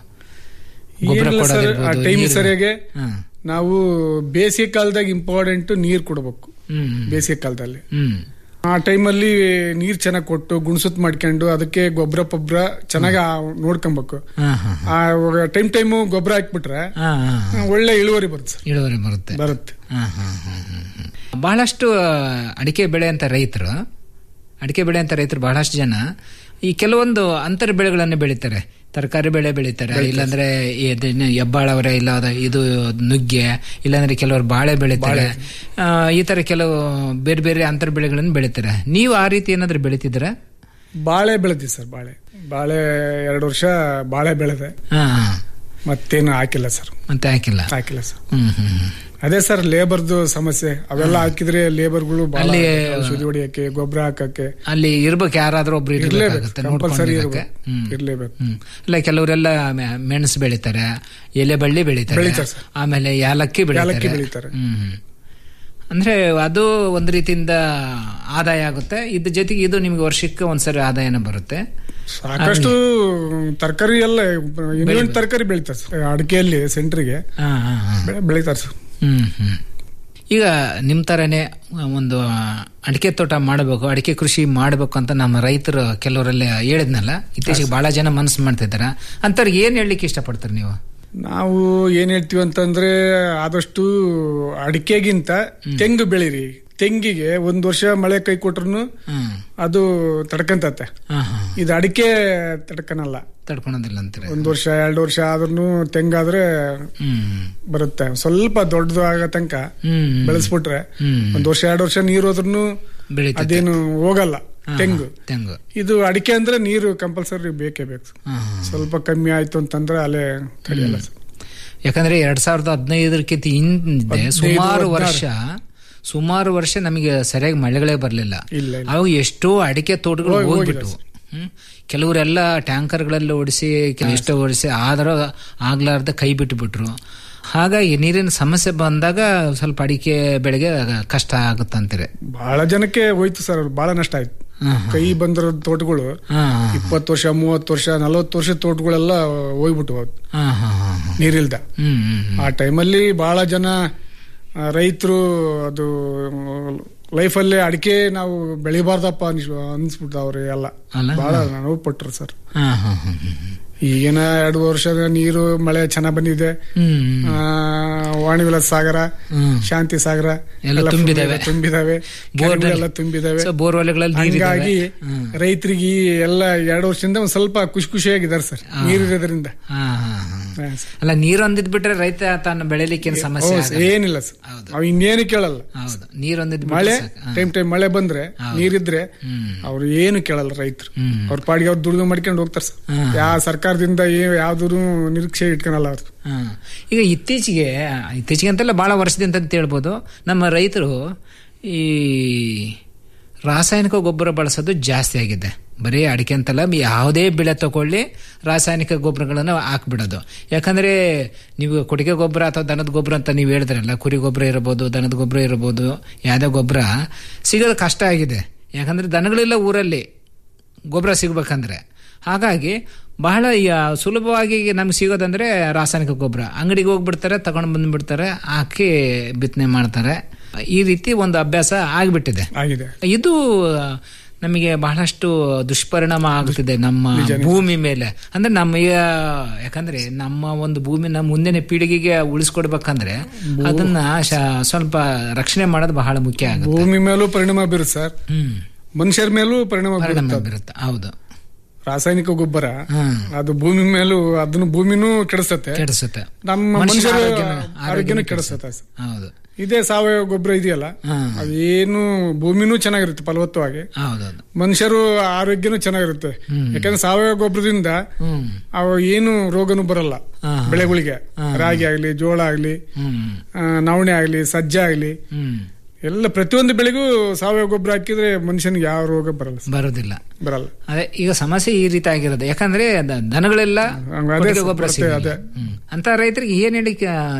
Speaker 7: ಗೊಬ್ಬರ
Speaker 8: ಏನಿಲ್ಲ ಸರ್ ಆ
Speaker 7: ಕೊಡೋದಿರ್ಬೋದು,
Speaker 8: ಟೈಮ್
Speaker 7: ನೀರು-
Speaker 8: ಸರಿಯಾಗಿ
Speaker 7: ಹಾ.
Speaker 8: ನಾವು ಬೇಸಿಗೆ ಕಾಲದಾಗ ಇಂಪಾರ್ಟೆಂಟ್ ನೀರ್ ಕೊಡಬೇಕು
Speaker 7: ಹ್ಮ್
Speaker 8: ಬೇಸಿಗೆ ಕಾಲದಲ್ಲಿ
Speaker 7: ಹ್ಮ್
Speaker 8: ಆ ಟೈಮಲ್ಲಿ ನೀರ್ ಚೆನ್ನಾಗಿ ಕೊಟ್ಟು ಗುಣಸುತ್ ಮಾಡ್ಕೊಂಡು ಅದಕ್ಕೆ ಗೊಬ್ಬರ ಪೊಬ್ಬರ ಚೆನ್ನಾಗಿ ನೋಡ್ಕೊಬೇಕು
Speaker 7: ಹಾ, ಹಾ.
Speaker 8: ಆ ಟೈಮ್ ಟೈಮು ಗೊಬ್ಬರ ಹಾಕ್ಬಿಟ್ರೆ
Speaker 7: ಹಾ, ಹಾ, ಹಾ.
Speaker 8: ಒಳ್ಳೆ ಇಳುವರಿ ಬರುತ್ತೆ ಸರ್
Speaker 7: ಇಳುವರಿ ಬರುತ್ತೆ
Speaker 8: ಬರುತ್ತೆ
Speaker 7: ಹಾ, ಹಾ, ಹಾ, ಹಾ, ಹಾ. ಬಹಳಷ್ಟು ಅಡಿಕೆ ಬೆಳೆಯಂತ ರೈತರು ಅಡಿಕೆ ಬೆಳೆಯಂತ ರೈತರು ಬಹಳಷ್ಟು ಜನ ಈ ಕೆಲವೊಂದು ಅಂತರ ಬೆಳೆಗಳನ್ನು ಬೆಳೀತಾರೆ ತರಕಾರಿ ಬೆಳೆ ಬೆಳೀತಾರೆ ಇಲ್ಲಾಂದ್ರೆ ಇದನ್ನ ಹೆಬ್ಬಾಳವರೆ ಇಲ್ಲ ಅದು ಇದು ನುಗ್ಗೆ ಇಲ್ಲಾಂದ್ರೆ ಕೆಲವರು ಬಾಳೆ ಬೆಳೀತಾರೆ ಆ, ಈ ತರ ಕೆಲವು ಬೇರೆ ಬೇರೆ ಅಂತರ ಬೆಳೆಗಳನ್ನು ಬೆಳೀತಾರೆ ನೀವು ಆ ರೀತಿ ಏನಾದ್ರು ಬೆಳೀತಿದ್ದೀರಾ
Speaker 8: ಬಾಳೆ ಬೆಳೆದಿ ಸರ್ ಬಾಳೆ ಬಾಳೆ ಎರಡು ವರ್ಷ ಬಾಳೆ ಬೆಳೆದೆ
Speaker 7: ಹಾ ಹಾ.
Speaker 8: ಮತ್ತೇನು ಹಾಕಿಲ್ಲ ಸರ್
Speaker 7: ಮತ್ತೆ ಹಾಕಿಲ್ಲ
Speaker 8: ಹಾಕಿಲ್ಲ ಸರ್
Speaker 7: ಹ್ಮ್ ಹ್ಮ್ ಹ್ಮ್.
Speaker 8: ಅದೇ ಸರ್ ಲೇಬರ್ದು ಸಮಸ್ಯೆ ಅವೆಲ್ಲ ಹಾಕಿದ್ರೆ ಲೇಬರ್ಗಳು ಬಹಳ
Speaker 7: ಅಲ್ಲಿ-
Speaker 8: ಔಷಧಿ ಹೊಡಿಯಕ್ಕೆ ಗೊಬ್ಬರ ಹಾಕಕ್ಕೆ
Speaker 7: ಅಲ್ಲಿ ಇರ್ಬೇಕು ಯಾರಾದ್ರೂ ಒಬ್ರು
Speaker 8: ಇರ್ಲೇಬೇಕು
Speaker 7: ಇರ್ಬೇಕಾಗುತ್ತೆ
Speaker 8: ಕಂಪಲ್ಸರಿ
Speaker 7: ನೋಡ್ಕೊಂಡಿರಕ್ಕೆ.
Speaker 8: ಇರ್ಬೇಕು
Speaker 7: ಹ್ಮ್
Speaker 8: ಇರ್ಲೇಬೇಕು
Speaker 7: ಹ್ಮ್ ಇಲ್ಲ ಕೆಲವರೆಲ್ಲ ಮೆ- ಮೆಣಸು ಬೆಳಿತಾರೆ ಎಲೆ ಬಳ್ಳಿ ಬೆಳಿತಾರೆ
Speaker 8: ಬೆಳಿತಾರೆ ಸರ್.
Speaker 7: ಆಮೇಲೆ ಯಾಲಕ್ಕಿ
Speaker 8: ಯಾಲಕ್ಕಿ
Speaker 7: ಬೆಳಿತಾರೆ
Speaker 8: ಬೆಳಿತಾರೆ.
Speaker 7: ಹ್ಮ್ ಹ್ಮ್. ಅಂದ್ರೆ ಅದು ಒಂದು ರೀತಿಯಿಂದ ಆದಾಯ ಆಗುತ್ತೆ ಇದ್ರ ಜೊತೆಗೆ ಇದು ನಿಮ್ಗೆ ವರ್ಷಕ್ಕೆ ಒಂದ್ಸರಿ ಆದಾಯನ ಬರುತ್ತೆ
Speaker 8: ಸಾಕಷ್ಟು ತರಕಾರಿ ಎಲ್ಲ ಇನ್ನೊಂದು ತರಕಾರಿ ಬೆಳಿತಾರೆ ಸರ್ ಅಡಿಕೆಯಲ್ಲಿ ಸೆಂಟ್ರಿಗೆ
Speaker 7: ಹಾ, ಹಾ, ಹಾ.
Speaker 8: ಬೆಳಿತಾರೆ ಸರ್
Speaker 7: ಹ್ಮ್ ಹ್ಮ್ ಈಗ ನಿಮ್ ತರನೇ ಒಂದು ಅಡಿಕೆ ತೋಟ ಮಾಡಬೇಕು ಅಡಿಕೆ ಕೃಷಿ ಮಾಡಬೇಕು ಅಂತ ನಮ್ಮ ರೈತರು ಕೆಲವರೆಲ್ಲ ಹೇಳಿದ್ನಲ್ಲ ಇತ್ತೀಚೆಗೆ ಬಹಳ ಜನ ಮನಸ್ಸು ಮಾಡ್ತಿದ್ದಾರ ಅಂತವ್ರಿಗೆ ಏನ್ ಹೇಳಲಿಕ್ಕೆ ಇಷ್ಟಪಡ್ತಾರೆ ನೀವು
Speaker 8: ನಾವು ಏನ್ ಹೇಳ್ತೀವಿ ಅಂತಂದ್ರೆ ಆದಷ್ಟು ಅಡಿಕೆಗಿಂತ ತೆಂಗು ಬೆಳಿರಿ ತೆಂಗಿಗೆ ಒಂದ್ ವರ್ಷ ಮಳೆ ಕೈ ಕೊಟ್ರು
Speaker 7: ಹ್ಮ್
Speaker 8: ಅದು ತಡ್ಕಂತತೆ
Speaker 7: ಹಾ ಹಾ
Speaker 8: ಇದು ಅಡಿಕೆ ತಡ್ಕನಲ್ಲ
Speaker 7: ತಡ್ಕೊಳೋದಿಲ್ಲ ಅಂತಾರೆ
Speaker 8: ಒಂದ್ ವರ್ಷ ಎರಡು ವರ್ಷ ಆದ್ರೂ ತೆಂಗಾದ್ರೆ
Speaker 7: ಹ್ಮ್
Speaker 8: ಬರುತ್ತೆ ಸ್ವಲ್ಪ ದೊಡ್ಡದು ಆಗೋ ತನಕ
Speaker 7: ಹ್ಮ್
Speaker 8: ಬೆಳೆಸ್ಬಿಟ್ರೆ
Speaker 7: ಹ್ಮ್
Speaker 8: ಒಂದ್ ವರ್ಷ ಎರಡು ವರ್ಷ ನೀರು ಹೋದ್ರೂ
Speaker 7: ಬೆಳೀತದೆ
Speaker 8: ಅದೇನು ಹೋಗಲ್ಲ ತೆಂಗು
Speaker 7: ತೆಂಗು
Speaker 8: ಇದು ಅಡಿಕೆ ಅಂದ್ರೆ ನೀರು ಕಂಪಲ್ಸರಿ ಬೇಕೇ ಬೇಕು
Speaker 7: ಹಾ, ಹಾ.
Speaker 8: ಸ್ವಲ್ಪ ಕಮ್ಮಿ ಆಯ್ತು ಅಂತಂದ್ರೆ ಅಲ್ಲೇ ತಡೆಯಲ್ಲ ಸರ್
Speaker 7: ಯಾಕಂದ್ರೆ ಎರಡ್ ಸಾವಿರದ ಹದಿನೈದಕ್ಕಿಂತ ಹಿಂದೆ
Speaker 8: ಹದಿನೈದು,
Speaker 7: ಸುಮಾರು
Speaker 8: ಹದಿನಾರು.
Speaker 7: ವರ್ಷ ಸುಮಾರು ವರ್ಷ ನಮಗೆ ಸರಿಯಾಗಿ ಮಳೆಗಳೇ ಬರಲಿಲ್ಲ
Speaker 8: ಇಲ್ಲ, ಇಲ್ಲ.
Speaker 7: ಅವಾಗ ಎಷ್ಟೋ ಅಡಿಕೆ ತೋಟಗಳು
Speaker 8: ಹೋಗಿ-
Speaker 7: ಹೋಗ್ಬಿಟ್ಟು ಹ್ಮ್. ಕೆಲವರೆಲ್ಲ ಟ್ಯಾಂಕರ್ಗಳಲ್ಲಿ ಓಡಿಸಿ ಎಷ್ಟೋ ಓಡಿಸಿ ಆದರೂ ಆಗ್ಲಾರ್ದ ಕೈ ಬಿಟ್ಟು ಬಿಟ್ರು ಹಾಗಾಗಿ ನೀರಿನ ಸಮಸ್ಯೆ ಬಂದಾಗ ಸ್ವಲ್ಪ ಅಡಿಕೆ ಬೆಳೆಗೆ ಕಷ್ಟ ಆಗುತ್ತಂತೀರಿ
Speaker 8: ಬಹಳ ಜನಕ್ಕೆ ಹೋಯ್ತು ಸರ್ ಬಹಳ ನಷ್ಟ ಆಯ್ತು
Speaker 7: ಹಾ, ಹಾ.
Speaker 8: ಕೈ ಬಂದಿರೋ ತೋಟಗಳು
Speaker 7: ಹಾ, ಹಾ.
Speaker 8: ಇಪ್ಪತ್ತು ವರ್ಷ ಮೂವತ್ತು ವರ್ಷ ನಲವತ್ತು ವರ್ಷ ತೋಟಗಳೆಲ್ಲ ಹೋಗ್ಬಿಟ್ಟು
Speaker 7: ಹಾ, ಹಾ, ಹಾ, ಹಾ.
Speaker 8: ನೀರಿಲ್ದ
Speaker 7: ಹ್ಮ್ ಹ್ಮ್ ಹ್ಮ್.
Speaker 8: ಆ ಟೈಮಲ್ಲಿ ಬಹಳ ಜನ ರೈತರು ಅದು ಲೈಫಲ್ಲೇ ಅಡಿಕೆ ನಾವು ಬೆಳಿಬಾರ್ದಪ್ಪ ಅನ್ಸ್ ಅನ್ಸ್ಬಿಟ್ಟವ್ರಿ ಎಲ್ಲ
Speaker 7: ಅಲ್ಲ?
Speaker 8: ಬಹಳ ನೋವು ಪಟ್ರು ಸರ್
Speaker 7: ಹಾ, ಹಾ, ಹಾ, ಹಾ, ಹಾ.
Speaker 8: ಈಗಿನ ಎರಡು ವರ್ಷದ ನೀರು ಮಳೆ ಚೆನ್ನಾಗ್ ಬಂದಿದೆ
Speaker 7: ಹ್ಮ್
Speaker 8: ಆ, ವಾಣಿವಿಲಾಸ ಸಾಗರ
Speaker 7: ಹ್ಮ್.
Speaker 8: ಶಾಂತಿ ಸಾಗರ
Speaker 7: ಎಲ್ಲ
Speaker 8: full
Speaker 7: ತುಂಬಿದಾವೆ.
Speaker 8: ಎಲ್ಲ ತುಂಬಿದಾವೆ
Speaker 7: ಬೋರ್ವೆಲ್-
Speaker 8: ಕೆರೆಗಳೆಲ್ಲ ತುಂಬಿದಾವೆ
Speaker 7: ಸೊ ಬೋರ್ವೆಲ್ಗಳಲ್ಲಿ ನೀರಿದಾವೆ.
Speaker 8: ಹಂಗಾಗಿ
Speaker 7: ಹ್ಮ್.
Speaker 8: ರೈತರಿಗೆ ಈ ಎಲ್ಲ ಎರಡು ವರ್ಷದಿಂದ ಒಂದ್ ಸ್ವಲ್ಪ ಖುಷಿ ಖುಷಿಯಾಗಿದ್ದಾರೆ ಸರ್ ನೀರಿರೋದ್ರಿಂದ
Speaker 7: ಹಾ, ಹಾ, ಹಾ.
Speaker 8: ಹಾ, ಸರ್.
Speaker 7: ಅಲ್ಲ ನೀರು ಅಂದಿದ್ ಬಿಟ್ರೆ ರೈತ ತಾನು ಬೆಳಿಲಿಕ್ಕೆ ಏನ್ ಸಮಸ್ಯೆ
Speaker 8: ಹೌದು,
Speaker 7: ಆಗಲ್ಲ.
Speaker 8: ಏನಿಲ್ಲ ಸರ್ ಅವ್ ಇನ್ನೇನು ಕೇಳಲ್ಲ
Speaker 7: ಹೌದು ನೀರು ಅಂದಿದ್
Speaker 8: ಮಳೆ
Speaker 7: ಬಿಟ್ರೆ ಸಾಕು. ಹಾ.
Speaker 8: ಟೈಮ್ ಟೈಮ್ ಮಳೆ ಬಂದ್ರೆ ನೀರಿದ್ರೆ
Speaker 7: ಹ್ಮ್.
Speaker 8: ಅವ್ರು ಏನು ಕೇಳಲ್ಲ ರೈತರು
Speaker 7: ಹ್ಮ್.
Speaker 8: ಅವ್ರ ಪಾಡಿಗೆ ಅವ್ರು ದುಡಿದು ಮಾಡ್ಕೊಂಡು ಹೋಗ್ತಾರೆ ಸರ್
Speaker 7: ಹಾ.
Speaker 8: ಯಾವ ಸರ್ಕಾರದಿಂದ ಯಾವ್ದು ನಿರೀಕ್ಷೆ ಇಟ್ಕೊಳಲ್ಲ ಅವ್ರು
Speaker 7: ಹಾ. ಈಗ ಇತ್ತೀಚೆಗೆ ಇತ್ತೀಚೆಗೆ ಅಂತೆಲ್ಲ ಬಹಳ ವರ್ಷದಿಂದ ಅಂತ ಹೇಳ್ಬೋದು ನಮ್ಮ ರೈತರು ಈ ರಾಸಾಯನಿಕ ಗೊಬ್ಬರ ಬಳಸೋದು ಜಾಸ್ತಿ ಆಗಿದೆ ಬರೀ ಅಡಿಕೆ ಅಂತಲ್ಲ ಯಾವುದೇ ಬೆಳೆ ತಗೊಳ್ಳಿ ರಾಸಾಯನಿಕ ಗೊಬ್ಬರಗಳನ್ನು ಹಾಕ್ಬಿಡೋದು ಯಾಕಂದ್ರೆ ನೀವು ಕೊಟ್ಟಿಗೆ ಗೊಬ್ಬರ ಅಥವಾ ದನದ ಗೊಬ್ಬರ ಅಂತ ನೀವು ಹೇಳಿದ್ರಲ್ಲ ಕುರಿ ಗೊಬ್ಬರ ಇರಬಹುದು ದನದ ಗೊಬ್ಬರ ಇರಬಹುದು ಯಾವುದೇ ಗೊಬ್ಬರ ಸಿಗೋದು ಕಷ್ಟ ಆಗಿದೆ ಯಾಕಂದ್ರೆ ದನಗಳಿಲ್ಲ ಊರಲ್ಲಿ ಗೊಬ್ಬರ ಸಿಗ್ಬೇಕಂದ್ರೆ ಹಾಗಾಗಿ ಬಹಳ ಈ, ಆ, ಸುಲಭವಾಗಿ ನಮ್ಗೆ ಸಿಗೋದಂದ್ರೆ ರಾಸಾಯನಿಕ ಗೊಬ್ಬರ ಅಂಗಡಿಗೆ ಹೋಗ್ಬಿಡ್ತಾರೆ ತಗೊಂಡು ಬಂದ್ಬಿಡ್ತಾರೆ ಹಾಕಿ ಬಿತ್ತನೆ ಮಾಡ್ತಾರೆ ಈ ರೀತಿ ಒಂದು ಅಭ್ಯಾಸ ಆಗಿಬಿಟ್ಟಿದೆ
Speaker 8: ಆಗಿದೆ
Speaker 7: ಇದು ನಮಗೆ ಬಹಳಷ್ಟು ದುಷ್ಪರಿಣಾಮ ಆಗುತ್ತಿದೆ ನಮ್ಮ ಭೂಮಿ ಮೇಲೆ ಅಂದ್ರೆ ನಮ್ಮ ಈಗ ಯಾಕಂದ್ರೆ ನಮ್ಮ ಒಂದು ಭೂಮಿನ ಮುಂದಿನ ಪೀಳಿಗೆಗೆ ಉಳಿಸ್ಕೊಡ್ಬೇಕಂದ್ರೆ ಅದನ್ನ ಶ- ಸ್ವಲ್ಪ ರಕ್ಷಣೆ ಮಾಡೋದು ಬಹಳ ಮುಖ್ಯ ಆಗುತ್ತೆ
Speaker 8: ಭೂಮಿ ಮೇಲೂ ಪರಿಣಾಮ ಬೀರುತ್ತೆ ಸರ್
Speaker 7: ಹ್ಮ್
Speaker 8: ಮನುಷ್ಯರ ಮೇಲೂ ಪರಿಣಾಮ
Speaker 7: ಪರಿಣಾಮ
Speaker 8: ಬೀರುತ್ತೆ
Speaker 7: ಬೀರುತ್ತೆ ಹೌದು
Speaker 8: ರಾಸಾಯನಿಕ ಗೊಬ್ಬರ
Speaker 7: ಹ್ಮ್
Speaker 8: ಅದು ಭೂಮಿ ಮೇಲೂ ಅದನ್ನು ಭೂಮಿನೂ ಕೆಡಿಸ್ತತೆ
Speaker 7: ಕೆಡಿಸುತ್ತೆ
Speaker 8: ನಮ್ಮ
Speaker 7: ಮನುಷ್ಯನ
Speaker 8: ಮನುಷ್ಯರ
Speaker 7: ಆರೋಗ್ಯನ-
Speaker 8: ಆರೋಗ್ಯನೂ
Speaker 7: ಆರೋಗ್ಯನೂ
Speaker 8: ಕೆಡಿಸ್ತತೆ ಸರ್.
Speaker 7: ಹೌದು
Speaker 8: ಇದೇ ಸಾವಯವ ಗೊಬ್ಬರ ಇದೆಯಲ್ಲ
Speaker 7: ಹ್ಮ್.
Speaker 8: ಅದೇನು ಭೂಮಿನೂ ಚೆನ್ನಾಗಿರುತ್ತೆ ಫಲವತ್ತವಾಗಿ
Speaker 7: ಹೌದೌದು
Speaker 8: ಮನುಷ್ಯರು ಆರೋಗ್ಯನೂ ಚೆನ್ನಾಗಿರುತ್ತೆ ಯಾಕಂದ್ರೆ ಸಾವಯವ ಗೊಬ್ಬರದಿಂದ
Speaker 7: ಹ್ಮ್
Speaker 8: ಅವು ಏನು ರೋಗನೂ ಬರಲ್ಲ
Speaker 7: ಹಾ.
Speaker 8: ಬೆಳೆಗಳಿಗೆ ರಾಗಿ ಆಗ್ಲಿ ಜೋಳ ಆಗ್ಲಿ
Speaker 7: ಹ್ಮ್
Speaker 8: ಆ, ನವಣೆ ಆಗ್ಲಿ ಸಜ್ಜೆ ಆಗ್ಲಿ
Speaker 7: ಹ್ಮ್
Speaker 8: ಎಲ್ಲ ಪ್ರತಿಯೊಂದು ಬೆಳೆಗೂ ಸಾವಯವ ಗೊಬ್ಬರ ಹಾಕಿದ್ರೆ ಮನುಷ್ಯನಿಗೆ ಯಾವ ರೋಗ ಬರಲ್ಲ ಸರ್.
Speaker 7: ಬರೋದಿಲ್ಲ
Speaker 8: ಬರಲ್ಲ
Speaker 7: ಅದೇ ಈಗ ಸಮಸ್ಯೆ ಈ ರೀತಿ ಆಗಿರೋದು ಯಾಕಂದ್ರೆ ದ- ದನಗಳೆಲ್ಲ
Speaker 8: ಹಂಗ ಅದೇ
Speaker 7: ಕೊಟ್ಟಿಗೆ
Speaker 8: ಸರ್,
Speaker 7: ಗೊಬ್ಬರ
Speaker 8: ಬರುತ್ತೆ,
Speaker 7: ಸಿಗಲ್ಲ
Speaker 8: ಅದೇ.
Speaker 7: ಹ್ಮ್. ಅಂತ ರೈತರಿಗೆ ಏನ್ ಹೇಳಿ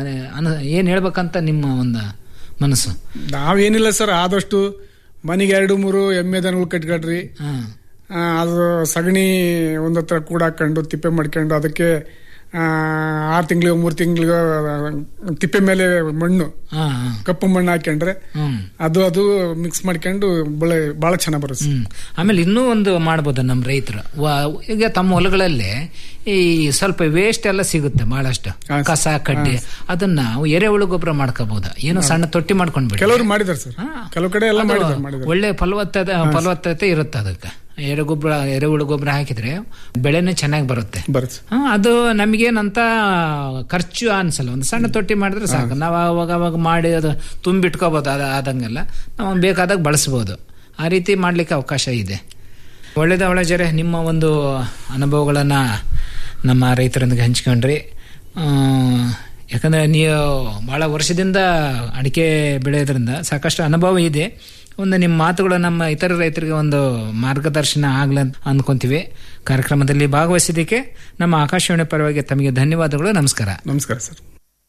Speaker 7: ಏನ್ ಹೇಳ್ಬೇಕಂತ ನಿಮ್ಮ ಒಂದು ಮನಸ್ಸು
Speaker 8: ನಾವೇನಿಲ್ಲ ಸರ್ ಆದಷ್ಟು ಮನೆಗೆ ಎರಡು ಮೂರು ಎಮ್ಮೆ ದನಗಳು ಕಟ್ಕೊಳ್ರಿ
Speaker 7: ಹ್ಮ್
Speaker 8: ಆ, ಅದು ಸಗಣಿ ಒಂದತ್ರ ಕೂಡ ಹಾಕೊಂಡು ತಿಪ್ಪೆ ಮಾಡ್ಕೊಂಡು ಅದಕ್ಕೆ ಆ, ಆರು ತಿಂಗಳಿಗೆ ಮೂರು ತಿಂಗಳಿಗೆ ತಿಪ್ಪೆ ಮೇಲೆ ಮಣ್ಣು
Speaker 7: ಹಾ ಹಾ.
Speaker 8: ಕಪ್ಪು ಮಣ್ಣು ಹಾಕೊಂಡ್ರೆ
Speaker 7: ಹ್ಮ್
Speaker 8: ಅದು ಅದು ಮಿಕ್ಸ್ ಮಾಡ್ಕೊಂಡು ಬೆಳೆ ಬಹಳ ಚೆನ್ನಾಗಿ ಬರುತ್ತೆ ಸರ್.
Speaker 7: ಹ್ಮ್ ಆಮೇಲೆ ಇನ್ನೂ ಒಂದು ಮಾಡ್ಬೋದು ನಮ್ಮ ರೈತರು ಈಗ ತಮ್ಮ ಹೊಲಗಳಲ್ಲಿ ಈ ಸ್ವಲ್ಪ ವೇಸ್ಟ್ ಎಲ್ಲ ಸಿಗುತ್ತೆ ಬಹಳಷ್ಟು
Speaker 8: ಹಾ, ಸರ್.
Speaker 7: ಕಸ ಕಡ್ಡಿ ಅದನ್ನ ಎರೆಹುಳು ಗೊಬ್ಬರ ಮಾಡ್ಕೋಬಹುದು ಏನೋ ಸಣ್ಣ ತೊಟ್ಟಿ ಮಾಡ್ಕೊಂಡ್ಬಿಡಿ
Speaker 8: ಕೆಲವರು ಮಾಡಿದಾರೆ ಸರ್
Speaker 7: ಹಾ.
Speaker 8: ಕೆಲವು ಕಡೆ ಎಲ್ಲ
Speaker 7: ಅದು
Speaker 8: ಮಾಡಿದಾರೆ ಮಾಡಿದಾರೆ
Speaker 7: ಒಳ್ಳೆ ಫಲವತ್ತತೆ ಫಲವತ್ತತೆ ಇರುತ್ತೆ ಅದಕ್ಕೆ ಎರೆ ಗೊಬ್ಬರ ಎರೆಹುಳು ಗೊಬ್ಬರ ಹಾಕಿದ್ರೆ ಬೆಳೆನೂ ಚೆನ್ನಾಗಿ ಬರುತ್ತೆ
Speaker 8: ಬರುತ್ತೆ
Speaker 7: ಹಾ, ಅದು ನಮಗೇನಂತ ಖರ್ಚು ಅನ್ಸಲ್ಲ ಒಂದು ಸಣ್ಣ ತೊಟ್ಟಿ ಮಾಡಿದ್ರೆ ಸಾಕು ನಾವು ಅವಾಗ ಅವಾಗ ಮಾಡಿ ಅದು ತುಂಬಿಟ್ಕೋಬಹುದು ಅದ ಆದಂಗೆಲ್ಲ ನಾವು ಬೇಕಾದಾಗ ಬಳಸ್ಬೋದು ಆ ರೀತಿ ಮಾಡ್ಲಿಕ್ಕೆ ಅವಕಾಶ ಇದೆ ಒಳ್ಳೇದ ಒಳ್ಳೆಜರೆ ನಿಮ್ಮ ಒಂದು ಅನುಭವಗಳನ್ನ ನಮ್ಮ ರೈತರೊಂದಿಗೆ ಹಂಚ್ಕೊಂಡ್ರಿ ಆ, ಯಾಕಂದ್ರೆ ನೀವು ಬಹಳ ವರ್ಷದಿಂದ ಅಡಿಕೆ ಬೆಳೆಯೋದ್ರಿಂದ ಸಾಕಷ್ಟು ಅನುಭವ ಇದೆ ಒಂದು ನಿಮ್ಮ ಮಾತುಗಳು ನಮ್ಮ ಇತರ ರೈತರಿಗೆ ಒಂದು ಮಾರ್ಗದರ್ಶನ ಆಗ್ಲಿ ಅಂತ ಅಂದ್ಕೊಂತೀವಿ ಕಾರ್ಯಕ್ರಮದಲ್ಲಿ ಭಾಗವಹಿಸಿದ್ದಕ್ಕೆ ನಮ್ಮ ಆಕಾಶವಾಣಿ ಪರವಾಗಿ ತಮಗೆ ಧನ್ಯವಾದಗಳು ನಮಸ್ಕಾರ
Speaker 8: ನಮಸ್ಕಾರ ಸರ್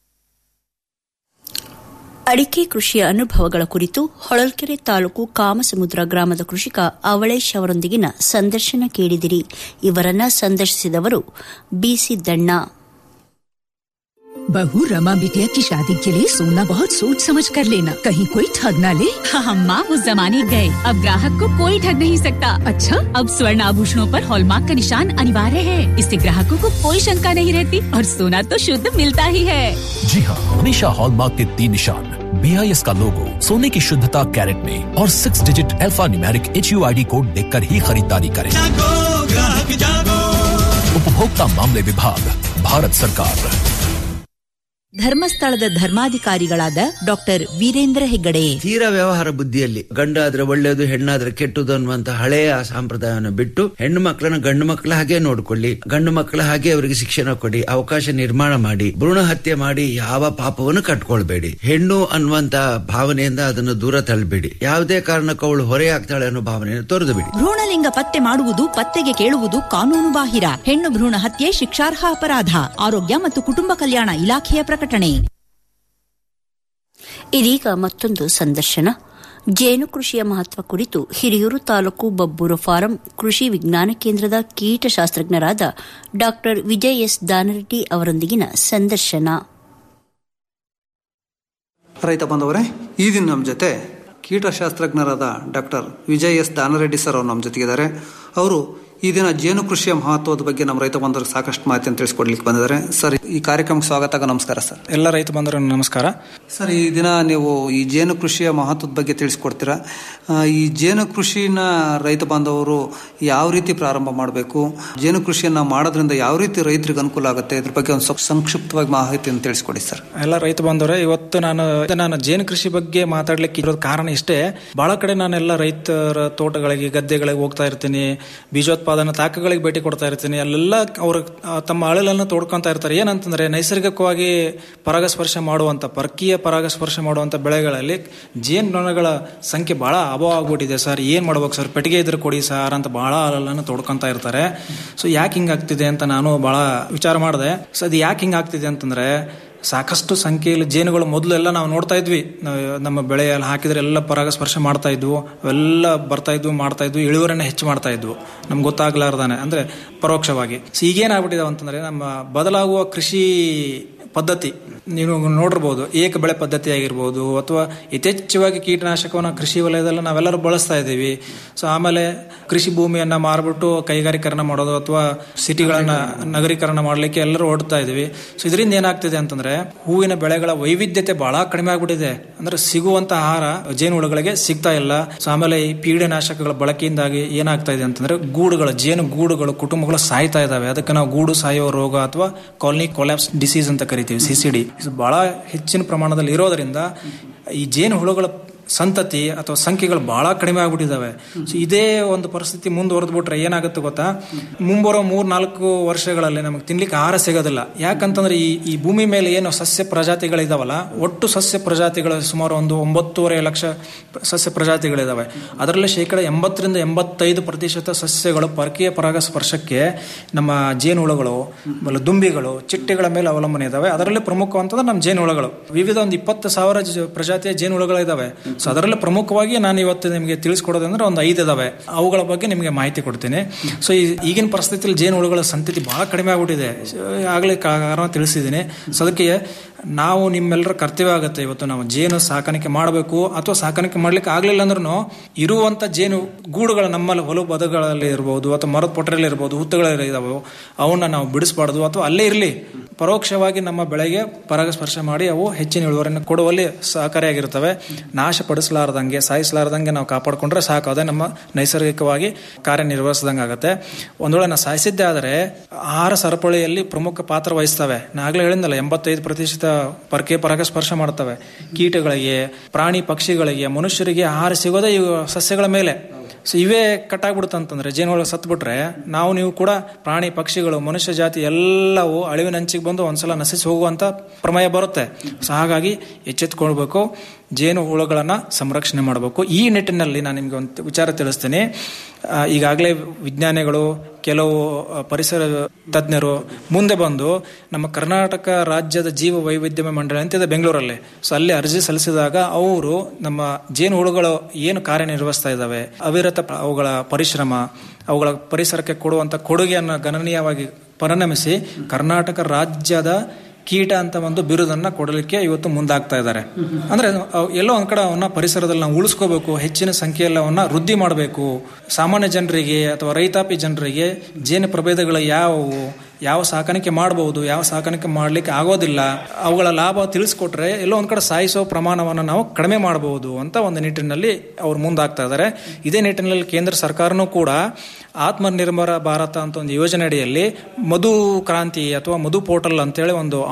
Speaker 6: ಅಡಿಕೆ ಕೃಷಿಯ ಅನುಭವಗಳ ಕುರಿತು ಹೊಳಲ್ಕೆರೆ ತಾಲೂಕು ಕಾಮಸಮುದ್ರ ಗ್ರಾಮದ ಕೃಷಿಕ ಅವಳೇಶ್ ಅವರೊಂದಿಗಿನ ಸಂದರ್ಶನ ಕೇಳಿದಿರಿ ಇವರನ್ನ ಸಂದರ್ಶಿಸಿದವರು ಬಿಸಿ ದಣ್ಣ
Speaker 9: बहू रमा बिटिया की शादी के लिए सोना बहुत सोच समझ कर लेना कहीं कोई ठग ना ले
Speaker 10: हम माँ उस जमाने गए अब ग्राहक को कोई ठग नहीं सकता
Speaker 9: अच्छा
Speaker 10: अब स्वर्ण आभूषणों पर हॉलमार्क का निशान अनिवार्य है इससे ग्राहकों को कोई शंका नहीं रहती और सोना तो शुद्ध मिलता ही है
Speaker 11: जी हाँ हमेशा हॉलमार्क के तीन निशान बी आई एस का लोगो सोने की शुद्धता कैरेट में और six digit alphanumeric H U I D code देख कर ही खरीदारी करें उपभोक्ता मामले विभाग भारत सरकार
Speaker 12: ಧರ್ಮಸ್ಥಳದ ಧರ್ಮಾಧಿಕಾರಿಗಳಾದ ಡಾಕ್ಟರ್ ವೀರೇಂದ್ರ ಹೆಗ್ಗಡೆ
Speaker 13: ತೀರಾ ವ್ಯವಹಾರ ಬುದ್ಧಿಯಲ್ಲಿ ಗಂಡಾದ್ರೆ ಒಳ್ಳೆಯದು ಹೆಣ್ಣಾದ್ರೆ ಕೆಟ್ಟದು ಅನ್ನುವಂತ ಹಳೆಯ ಸಂಪ್ರದಾಯವನ್ನು ಬಿಟ್ಟು ಹೆಣ್ಣು ಮಕ್ಕಳನ್ನ ಗಂಡು ಮಕ್ಕಳ ಹಾಗೆ ನೋಡ್ಕೊಳ್ಳಿ ಗಂಡು ಮಕ್ಕಳ ಹಾಗೆ ಅವರಿಗೆ ಶಿಕ್ಷಣ ಕೊಡಿ ಅವಕಾಶ ನಿರ್ಮಾಣ ಮಾಡಿ ಭ್ರೂಣ ಹತ್ಯೆ ಮಾಡಿ ಯಾವ ಪಾಪವನ್ನು ಕಟ್ಕೊಳ್ಬೇಡಿ ಹೆಣ್ಣು ಅನ್ನುವಂತ ಭಾವನೆಯಿಂದ ಅದನ್ನು ದೂರ ತಳ್ಳಬೇಡಿ ಯಾವುದೇ ಕಾರಣಕ್ಕೂ ಅವಳು ಹೊರೆಯಾಗ್ತಾಳೆ ಅನ್ನೋ ಭಾವನೆಯನ್ನು ತೊರೆದು ಬಿಡಿ
Speaker 12: ಭ್ರೂಣಲಿಂಗ ಪತ್ತೆ ಮಾಡುವುದು ಪತ್ತೆಗೆ ಕೇಳುವುದು ಕಾನೂನು ಬಾಹಿರ ಹೆಣ್ಣು ಭ್ರೂಣ ಹತ್ಯೆ ಶಿಕ್ಷಾರ್ಹ ಅಪರಾಧ ಆರೋಗ್ಯ ಮತ್ತು ಕುಟುಂಬ ಕಲ್ಯಾಣ ಇಲಾಖೆಯ ಪ್ರಕಟಣೆ
Speaker 6: ಇದೀಗ ಮತ್ತೊಂದು ಸಂದರ್ಶನ ಜೇನು ಕೃಷಿಯ ಮಹತ್ವ ಕುರಿತು ಹಿರಿಯೂರು ತಾಲೂಕು ಬಬ್ಬೂರು ಫಾರಂ ಕೃಷಿ ವಿಜ್ಞಾನ ಕೇಂದ್ರದ ಕೀಟಶಾಸ್ತ್ರಜ್ಞರಾದ ಡಾ ವಿಜಯ್ ಎಸ್ ದಾನರೆಡ್ಡಿ ಅವರೊಂದಿಗಿನ ಸಂದರ್ಶನ
Speaker 14: ರೈತ ಬಂದವರೇ ಈ ದಿನ ನಮ್ಮ ಜೊತೆ ಕೀಟಶಾಸ್ತ್ರಜ್ಞರಾದ doctor Vijay S Danareddy sir ಅವರು ನಮ್ಮ ಜೊತೆಗಿದ್ದಾರೆ ಅವರು ಈ ದಿನ ಜೇನು ಕೃಷಿಯ ಮಹತ್ವದ ಬಗ್ಗೆ ನಮ್ಮ ರೈತ ಬಂಧುಗಳಿಗೆ ಸಾಕಷ್ಟು ಮಾಹಿತಿಯನ್ನು ತಿಳಿಸ್ಕೊಡ್ಲಿಕ್ಕೆ ಬಂದಿದ್ದಾರೆ ಸರ್ ಈ ಕಾರ್ಯಕ್ರಮಕ್ಕೆ ಸ್ವಾಗತ ನಮಸ್ಕಾರ ಸರ್
Speaker 15: ಎಲ್ಲ ರೈತ ಬಂಧುಗಳಿಗೆ ನಮಸ್ಕಾರ
Speaker 14: ಸರ್ ಈ ದಿನ ನೀವು ಈ ಜೇನು ಕೃಷಿಯ ಮಹತ್ವದ ಬಗ್ಗೆ ತಿಳಿಸ್ಕೊಡ್ತೀರಾ ಆ, ಈ ಜೇನು ಕೃಷಿನ ರೈತ ಬಾಂಧವರು ಯಾವ ರೀತಿ ಪ್ರಾರಂಭ ಮಾಡಬೇಕು ಜೇನು ಕೃಷಿಯನ್ನ ಮಾಡೋದ್ರಿಂದ ಯಾವ ರೀತಿ ರೈತರಿಗೆ ಅನುಕೂಲ ಆಗುತ್ತೆ ಇದ್ರ ಬಗ್ಗೆ ಒಂದು ಸ್ವಲ್ಪ ಸಂಕ್ಷಿಪ್ತವಾಗಿ ಮಾಹಿತಿಯನ್ನು ತಿಳಿಸ್ಕೊಡಿ ಸರ್
Speaker 15: ಎಲ್ಲ ರೈತ ಬಂದವರೇ ಇವತ್ತು ನಾನು ನಾನು ಜೇನು ಕೃಷಿ ಬಗ್ಗೆ ಮಾತಾಡ್ಲಿಕ್ಕೆ ಇರೋದು ಕಾರಣ ಇಷ್ಟೇ ಬಹಳ ಕಡೆ ನಾನೆಲ್ಲ ರೈತರ ತೋಟಗಳಿಗೆ ಗದ್ದೆಗಳಿಗೆ ಹೋಗ್ತಾ ಇರ್ತೀನಿ ಬೀಜೋತ್ಪಾದನಾ ತಾಕಗಳಿಗೆ ಭೇಟಿ ಕೊಡ್ತಾ ಇರ್ತೀನಿ ಅಲ್ಲೆಲ್ಲ ಅವರು ತಮ್ಮ ಅಳಲನ್ನು ತೋಡ್ಕೊಂತ ಇರ್ತಾರೆ ಏನಂತಂದ್ರೆ ನೈಸರ್ಗಿಕವಾಗಿ ಪರಾಗಸ್ಪರ್ಶ ಮಾಡುವಂತ ಪರ್ಕೀಯ ಪರಾಗಸ್ಪರ್ಶ ಮಾಡುವಂತ ಬೆಳೆಗಳಲ್ಲಿ ಜೇನುನೊಣಗಳ ಸಂಖ್ಯೆ ಬಹಳ ಅಭಾವ ಆಗ್ಬಿಟ್ಟಿದೆ ಸರ್ ಏನ್ ಮಾಡ್ಬೇಕು ಸರ್ ಪೆಟ್ಟಿಗೆ ಇದ್ರೆ ಕೊಡಿ ಸರ್ ಅಂತ ಬಹಳ ಅಳಲನ್ನು ತೋಡ್ಕೊಂತ ಇರ್ತಾರೆ ಸೊ ಯಾಕೆ ಹಿಂಗಾಗ್ತಿದೆ ಅಂತ ನಾನು ಬಹಳ ವಿಚಾರ ಮಾಡಿದೆ ಸೊ ಅದು ಯಾಕೆ ಹಿಂಗಾಗ್ತಿದೆ ಅಂತಂದ್ರೆ ಸಾಕಷ್ಟು ಸಂಖ್ಯೆಯಲ್ಲಿ ಜೇನುಗಳು ಮೊದಲೆಲ್ಲ ನಾವು ನೋಡ್ತಾ ಇದ್ವಿ ನಾವು ನಮ್ಮ ಬೆಳೆಯಲ್ಲಿ ಹಾಕಿದ್ರೆ ಎಲ್ಲ ಪರಾಗಸ್ಪರ್ಶ ಮಾಡ್ತಾ ಇದ್ವು ಅವೆಲ್ಲ ಬರ್ತಾ ಇದ್ವು ಮಾಡ್ತಾ ಇದ್ವು ಇಳುವರಿನ ಹೆಚ್ಚು ಮಾಡ್ತಾ ಇದ್ವು ನಮ್ಗೆ ಗೊತ್ತಾಗ್ಲಾರ್ದಾನೆ ಅಂದ್ರೆ ಪರೋಕ್ಷವಾಗಿ ಸೊ ಈಗೇನಾಗ್ಬಿಟ್ಟಿದಾವೆ ಅಂತಂದ್ರೆ ನಮ್ಮ ಬದಲಾಗುವ ಕೃಷಿ ಪದ್ಧತಿ ನೀವು ನೋಡಿರ್ಬೋದು ಏಕ ಬೆಳೆ ಪದ್ಧತಿ ಆಗಿರ್ಬೋದು ಅಥವಾ ಯಥೇಚ್ಛವಾಗಿ ಕೀಟನಾಶಕವನ್ನು ಕೃಷಿ ವಲಯದಲ್ಲಿ ನಾವೆಲ್ಲರೂ ಬಳಸ್ತಾ ಇದ್ದೀವಿ ಸೊ ಆಮೇಲೆ ಕೃಷಿ ಭೂಮಿಯನ್ನ ಮಾರ್ಬಿಟ್ಟು ಕೈಗಾರಿಕರಣ ಮಾಡೋದು ಅಥವಾ ಸಿಟಿಗಳನ್ನ ನಗರೀಕರಣ ಮಾಡಲಿಕ್ಕೆ ಎಲ್ಲರೂ ಓಡ್ತಾ ಇದ್ದೀವಿ ಸೊ ಇದರಿಂದ ಏನಾಗ್ತಿದೆ ಅಂತಂದ್ರೆ ಹೂವಿನ ಬೆಳೆಗಳ ವೈವಿಧ್ಯತೆ ಬಹಳ ಕಡಿಮೆ ಆಗ್ಬಿಟ್ಟಿದೆ ಅಂದ್ರೆ ಸಿಗುವಂತ ಆಹಾರ ಜೇನುಹುಳುಗಳಿಗೆ ಸಿಗ್ತಾ ಇಲ್ಲ ಸೊ ಆಮೇಲೆ ಈ ಪೀಡನಾಶಕಗಳ ಬಳಕೆಯಿಂದಾಗಿ ಏನಾಗ್ತಾ ಇದೆ ಅಂತಂದ್ರೆ ಗೂಡುಗಳು ಜೇನು ಗೂಡುಗಳು ಕುಟುಂಬಗಳು ಸಾಯ್ತಾ ಇದಾವೆ ಅದಕ್ಕೆ ನಾವು ಗೂಡು ಸಾಯುವ ರೋಗ ಅಥವಾ ಕಾಲನಿ ಕೊಲ್ಯಾಪ್ಸ್ ಡಿಸೀಸ್ ಅಂತ ಕರಿತೀವಿ ಸಿ ಸಿ ಡಿ ಬಹಳ ಹೆಚ್ಚಿನ ಪ್ರಮಾಣದಲ್ಲಿ ಇರೋದರಿಂದ ಈ ಜೇನು ಹುಳುಗಳ ಸಂತತಿ ಅಥವಾ ಸಂಖ್ಯೆಗಳು ಬಹಳ ಕಡಿಮೆ ಆಗ್ಬಿಟ್ಟಿದಾವೆ ಸೊ ಇದೇ ಒಂದು ಪರಿಸ್ಥಿತಿ ಮುಂದುವರೆದು ಬಿಟ್ರೆ ಏನಾಗುತ್ತೆ ಗೊತ್ತಾ ಮುಂಬರೋ ಮೂರ್ ನಾಲ್ಕು ವರ್ಷಗಳಲ್ಲಿ ನಮಗೆ ತಿನ್ಲಿಕ್ಕೆ ಆಹಾರ ಸಿಗೋದಿಲ್ಲ ಯಾಕಂತಂದ್ರೆ ಈ ಈ ಭೂಮಿ ಮೇಲೆ ಏನು ಸಸ್ಯ ಪ್ರಜಾತಿಗಳಿದಾವಲ್ಲ ಒಟ್ಟು ಸಸ್ಯ ಪ್ರಜಾತಿಗಳು ಸುಮಾರು ಒಂದು ಒಂಬತ್ತೂವರೆ ಲಕ್ಷ ಸಸ್ಯ ಪ್ರಜಾತಿಗಳಿದಾವೆ ಅದರಲ್ಲಿ ಶೇಕಡ ಎಂಬತ್ತರಿಂದ ಎಂಬತ್ತೈದು ಪ್ರತಿಶತ ಸಸ್ಯಗಳು ಪರಕೀಯ ಪರಾಗಸ್ಪರ್ಶಕ್ಕೆ ನಮ್ಮ ಜೇನುಹುಳುಗಳು ಆಮೇಲೆ ದುಂಬಿಗಳು ಚಿಟ್ಟೆಗಳ ಮೇಲೆ ಅವಲಂಬನೆ ಇದಾವೆ ಅದರಲ್ಲಿ ಪ್ರಮುಖವಂತಂದ್ರೆ ನಮ್ಮ ಜೇನುಹುಳುಗಳು ವಿವಿಧ ಒಂದು ಇಪ್ಪತ್ತು ಸಾವಿರ ಜ- ಪ್ರಜಾತಿಯ ಜೇನುಹುಳುಗಳು ಇದಾವೆ ಸೊ ಅದರಲ್ಲಿ ಪ್ರಮುಖವಾಗಿ ನಾನು ಇವತ್ತು ನಿಮಗೆ ತಿಳಿಸ್ಕೊಡೋದಂದ್ರೆ ಒಂದು ಐದು ಇದಾವೆ ಅವುಗಳ ಬಗ್ಗೆ ನಿಮಗೆ ಮಾಹಿತಿ ಕೊಡ್ತೀನಿ ಸೊ ಈ- ಈಗಿನ ಪರಿಸ್ಥಿತಿಯಲ್ಲಿ ಜೇನುಹುಳುಗಳ ಸಂತತಿ ಬಹಳ ಕಡಿಮೆ ಆಗ್ಬಿಟ್ಟಿದೆ ಸೊ ಆಗಲೇ ಕಾರಣ ತಿಳಿಸಿದ್ದೀನಿ ಸೊ ಅದಕ್ಕೆ ನಾವು ನಿಮ್ಮೆಲ್ಲರ ಕರ್ತವ್ಯ ಆಗುತ್ತೆ ಇವತ್ತು ನಾವು ಜೇನು ಸಾಕಾಣಿಕೆ ಮಾಡಬೇಕು ಅಥವಾ ಸಾಕಾಣಿಕೆ ಮಾಡ್ಲಿಕ್ಕೆ ಆಗ್ಲಿಲ್ಲ ಅಂದ್ರೂ ಇರುವಂತ ಜೇನು ಗೂಡುಗಳು ನಮ್ಮಲ್ಲಿ ಹೊಲ ಬದಗಳಲ್ಲಿ ಇರ್ಬೋದು ಅಥವಾ ಮರದ ಪೊಟರೆಯಲ್ಲಿ ಇರ್ಬೋದು ಹುತ್ತಗಳಲ್ಲಿ ಇದಾವೆ ಅವನ್ನ ನಾವು ಬಿಡಿಸಬಾರ್ದು ಅಥವಾ ಅಲ್ಲೇ ಇರಲಿ ಪರೋಕ್ಷವಾಗಿ ನಮ್ಮ ಬೆಳೆಗೆ ಪರಾಗಸ್ಪರ್ಶ ಮಾಡಿ ಅವು ಹೆಚ್ಚಿನ ಇಳುವರಿಯನ್ನು ಕೊಡುವಲ್ಲಿ ಸಹಕಾರಿಯಾಗಿರ್ತವೆ ನಾಶಪಡಿಸಲಾರ್ದಂಗೆ ಸಾಯಿಸಲಾರ್ದಂಗೆ ನಾವು ಕಾಪಾಡಿಕೊಂಡ್ರೆ ಸಾಕು ಅದೇ ನಮ್ಮ ನೈಸರ್ಗಿಕವಾಗಿ ಕಾರ್ಯನಿರ್ವಹಿಸಿದಂಗೆ ಆಗುತ್ತೆ ಒಂದು ವೇಳೆ ನಾವು ಸಾಯಿಸಿದ್ದೆ ಆದರೆ ಆಹಾರ ಸರಪಳಿಯಲ್ಲಿ ಪ್ರಮುಖ ಪಾತ್ರ ವಹಿಸ್ತವೆ ನಾ ಆಗ್ಲೇ ಹೇಳಿದ್ನಲ್ಲ ಎಂಬತ್ತೈದು ಪ್ರತಿಶತ ಪರಕೆ ಪರಾಗಸ್ಪರ್ಶ ಮಾಡ್ತವೆ ಕೀಟಗಳಿಗೆ ಪ್ರಾಣಿ ಪಕ್ಷಿಗಳಿಗೆ ಮನುಷ್ಯರಿಗೆ ಆಹಾರ ಸಿಗೋದೇ ಇವು ಸಸ್ಯಗಳ ಮೇಲೆ ಸೊ ಇವೇ ಕಟ್ಟಾಗ್ಬಿಡುತ್ತಂತಂದ್ರೆ ಜೇನುಗಳು ಸತ್ಬಿಟ್ರೆ ನಾವು ನೀವು ಕೂಡ ಪ್ರಾಣಿ ಪಕ್ಷಿಗಳು ಮನುಷ್ಯ ಜಾತಿ ಎಲ್ಲವೂ ಅಳಿವಿನಂಚಿಗೆ ಬಂದು ಒಂದ್ಸಲ ನಶಿಸಿ ಹೋಗುವಂತ ಪ್ರಮೇಯ ಬರುತ್ತೆ ಸೊ ಹಾಗಾಗಿ ಎಚ್ಚೆತ್ಕೊಳ್ಬೇಕು ಜೇನು ಹುಳುಗಳನ್ನ ಸಂರಕ್ಷಣೆ ಮಾಡಬೇಕು ಈ ನಿಟ್ಟಿನಲ್ಲಿ ನಾನು ನಿಮ್ಗೆ ಒಂದು ವಿಚಾರ ತಿಳಿಸ್ತೀನಿ ಆ, ಈಗಾಗಲೇ ವಿಜ್ಞಾನಿಗಳು ಕೆಲವು ಆ, ಪರಿಸರ ತಜ್ಞರು ಮುಂದೆ ಬಂದು ನಮ್ಮ ಕರ್ನಾಟಕ ರಾಜ್ಯದ ಜೀವ ವೈವಿಧ್ಯಮಯ ಮಂಡಳಿ ಅಂತಿದೆ ಬೆಂಗಳೂರಲ್ಲಿ ಸೊ ಅಲ್ಲಿ ಅರ್ಜಿ ಸಲ್ಲಿಸಿದಾಗ ಅವರು ನಮ್ಮ ಜೇನು ಹುಳುಗಳು ಏನು ಕಾರ್ಯನಿರ್ವಹಿಸ್ತಾ ಇದ್ದಾವೆ ಅವಿರತ ಪ- ಅವುಗಳ ಪರಿಶ್ರಮ ಅವುಗಳ ಪರಿಸರಕ್ಕೆ ಕೊಡುವಂತ ಕೊಡುಗೆಯನ್ನು ಗಣನೀಯವಾಗಿ ಪರಿಣಮಿಸಿ ಕರ್ನಾಟಕ ರಾಜ್ಯದ ಕೀಟ ಅಂತ ಒಂದು ಬಿರುದನ್ನ ಕೊಡಲಿಕ್ಕೆ ಇವತ್ತು ಮುಂದಾಗ್ತಾ ಇದ್ದಾರೆ ಅಂದ್ರೆ ಅವ್ ಎಲ್ಲೋ ಒಂದ್ ಕಡೆ ಅವನ್ನ ಪರಿಸರದಲ್ಲಿ ನಾವು ಉಳಿಸ್ಕೋಬೇಕು ಹೆಚ್ಚಿನ ಸಂಖ್ಯೆಯಲ್ಲಿ ಅವನ್ನ ವೃದ್ಧಿ ಮಾಡಬೇಕು ಸಾಮಾನ್ಯ ಜನರಿಗೆ ಅಥವಾ ರೈತಾಪಿ ಜನರಿಗೆ ಜೇನು ಪ್ರಭೇದಗಳು ಯಾವುವು ಯಾವ ಸಾಕಾಣಿಕೆ ಮಾಡಬಹುದು ಯಾವ ಸಾಕಾಣಿಕೆ ಮಾಡ್ಲಿಕ್ಕೆ ಆಗೋದಿಲ್ಲ ಅವುಗಳ ಲಾಭ ತಿಳಿಸ್ಕೊಟ್ರೆ ಎಲ್ಲೋ ಒಂದ್ ಕಡೆ ಸಾಯಿಸೋ ಪ್ರಮಾಣವನ್ನು ನಾವು ಕಡಿಮೆ ಮಾಡಬಹುದು ಅಂತ ಒಂದು ನಿಟ್ಟಿನಲ್ಲಿ ಅವ್ರು ಮುಂದಾಗ್ತಾ ಇದ್ದಾರೆ ಇದೇ ನಿಟ್ಟಿನಲ್ಲಿ ಕೇಂದ್ರ ಸರ್ಕಾರನೂ ಕೂಡ ಆತ್ಮನಿರ್ಭರ ಭಾರತ ಅಂತ ಒಂದು ಯೋಜನೆ ಅಡಿಯಲ್ಲಿ ಮಧು ಕ್ರಾಂತಿ ಅಥವಾ ಮಧು ಪೋರ್ಟಲ್ ಅಂತೇಳಿ ಒಂದು ಆನ್ಲೈನ್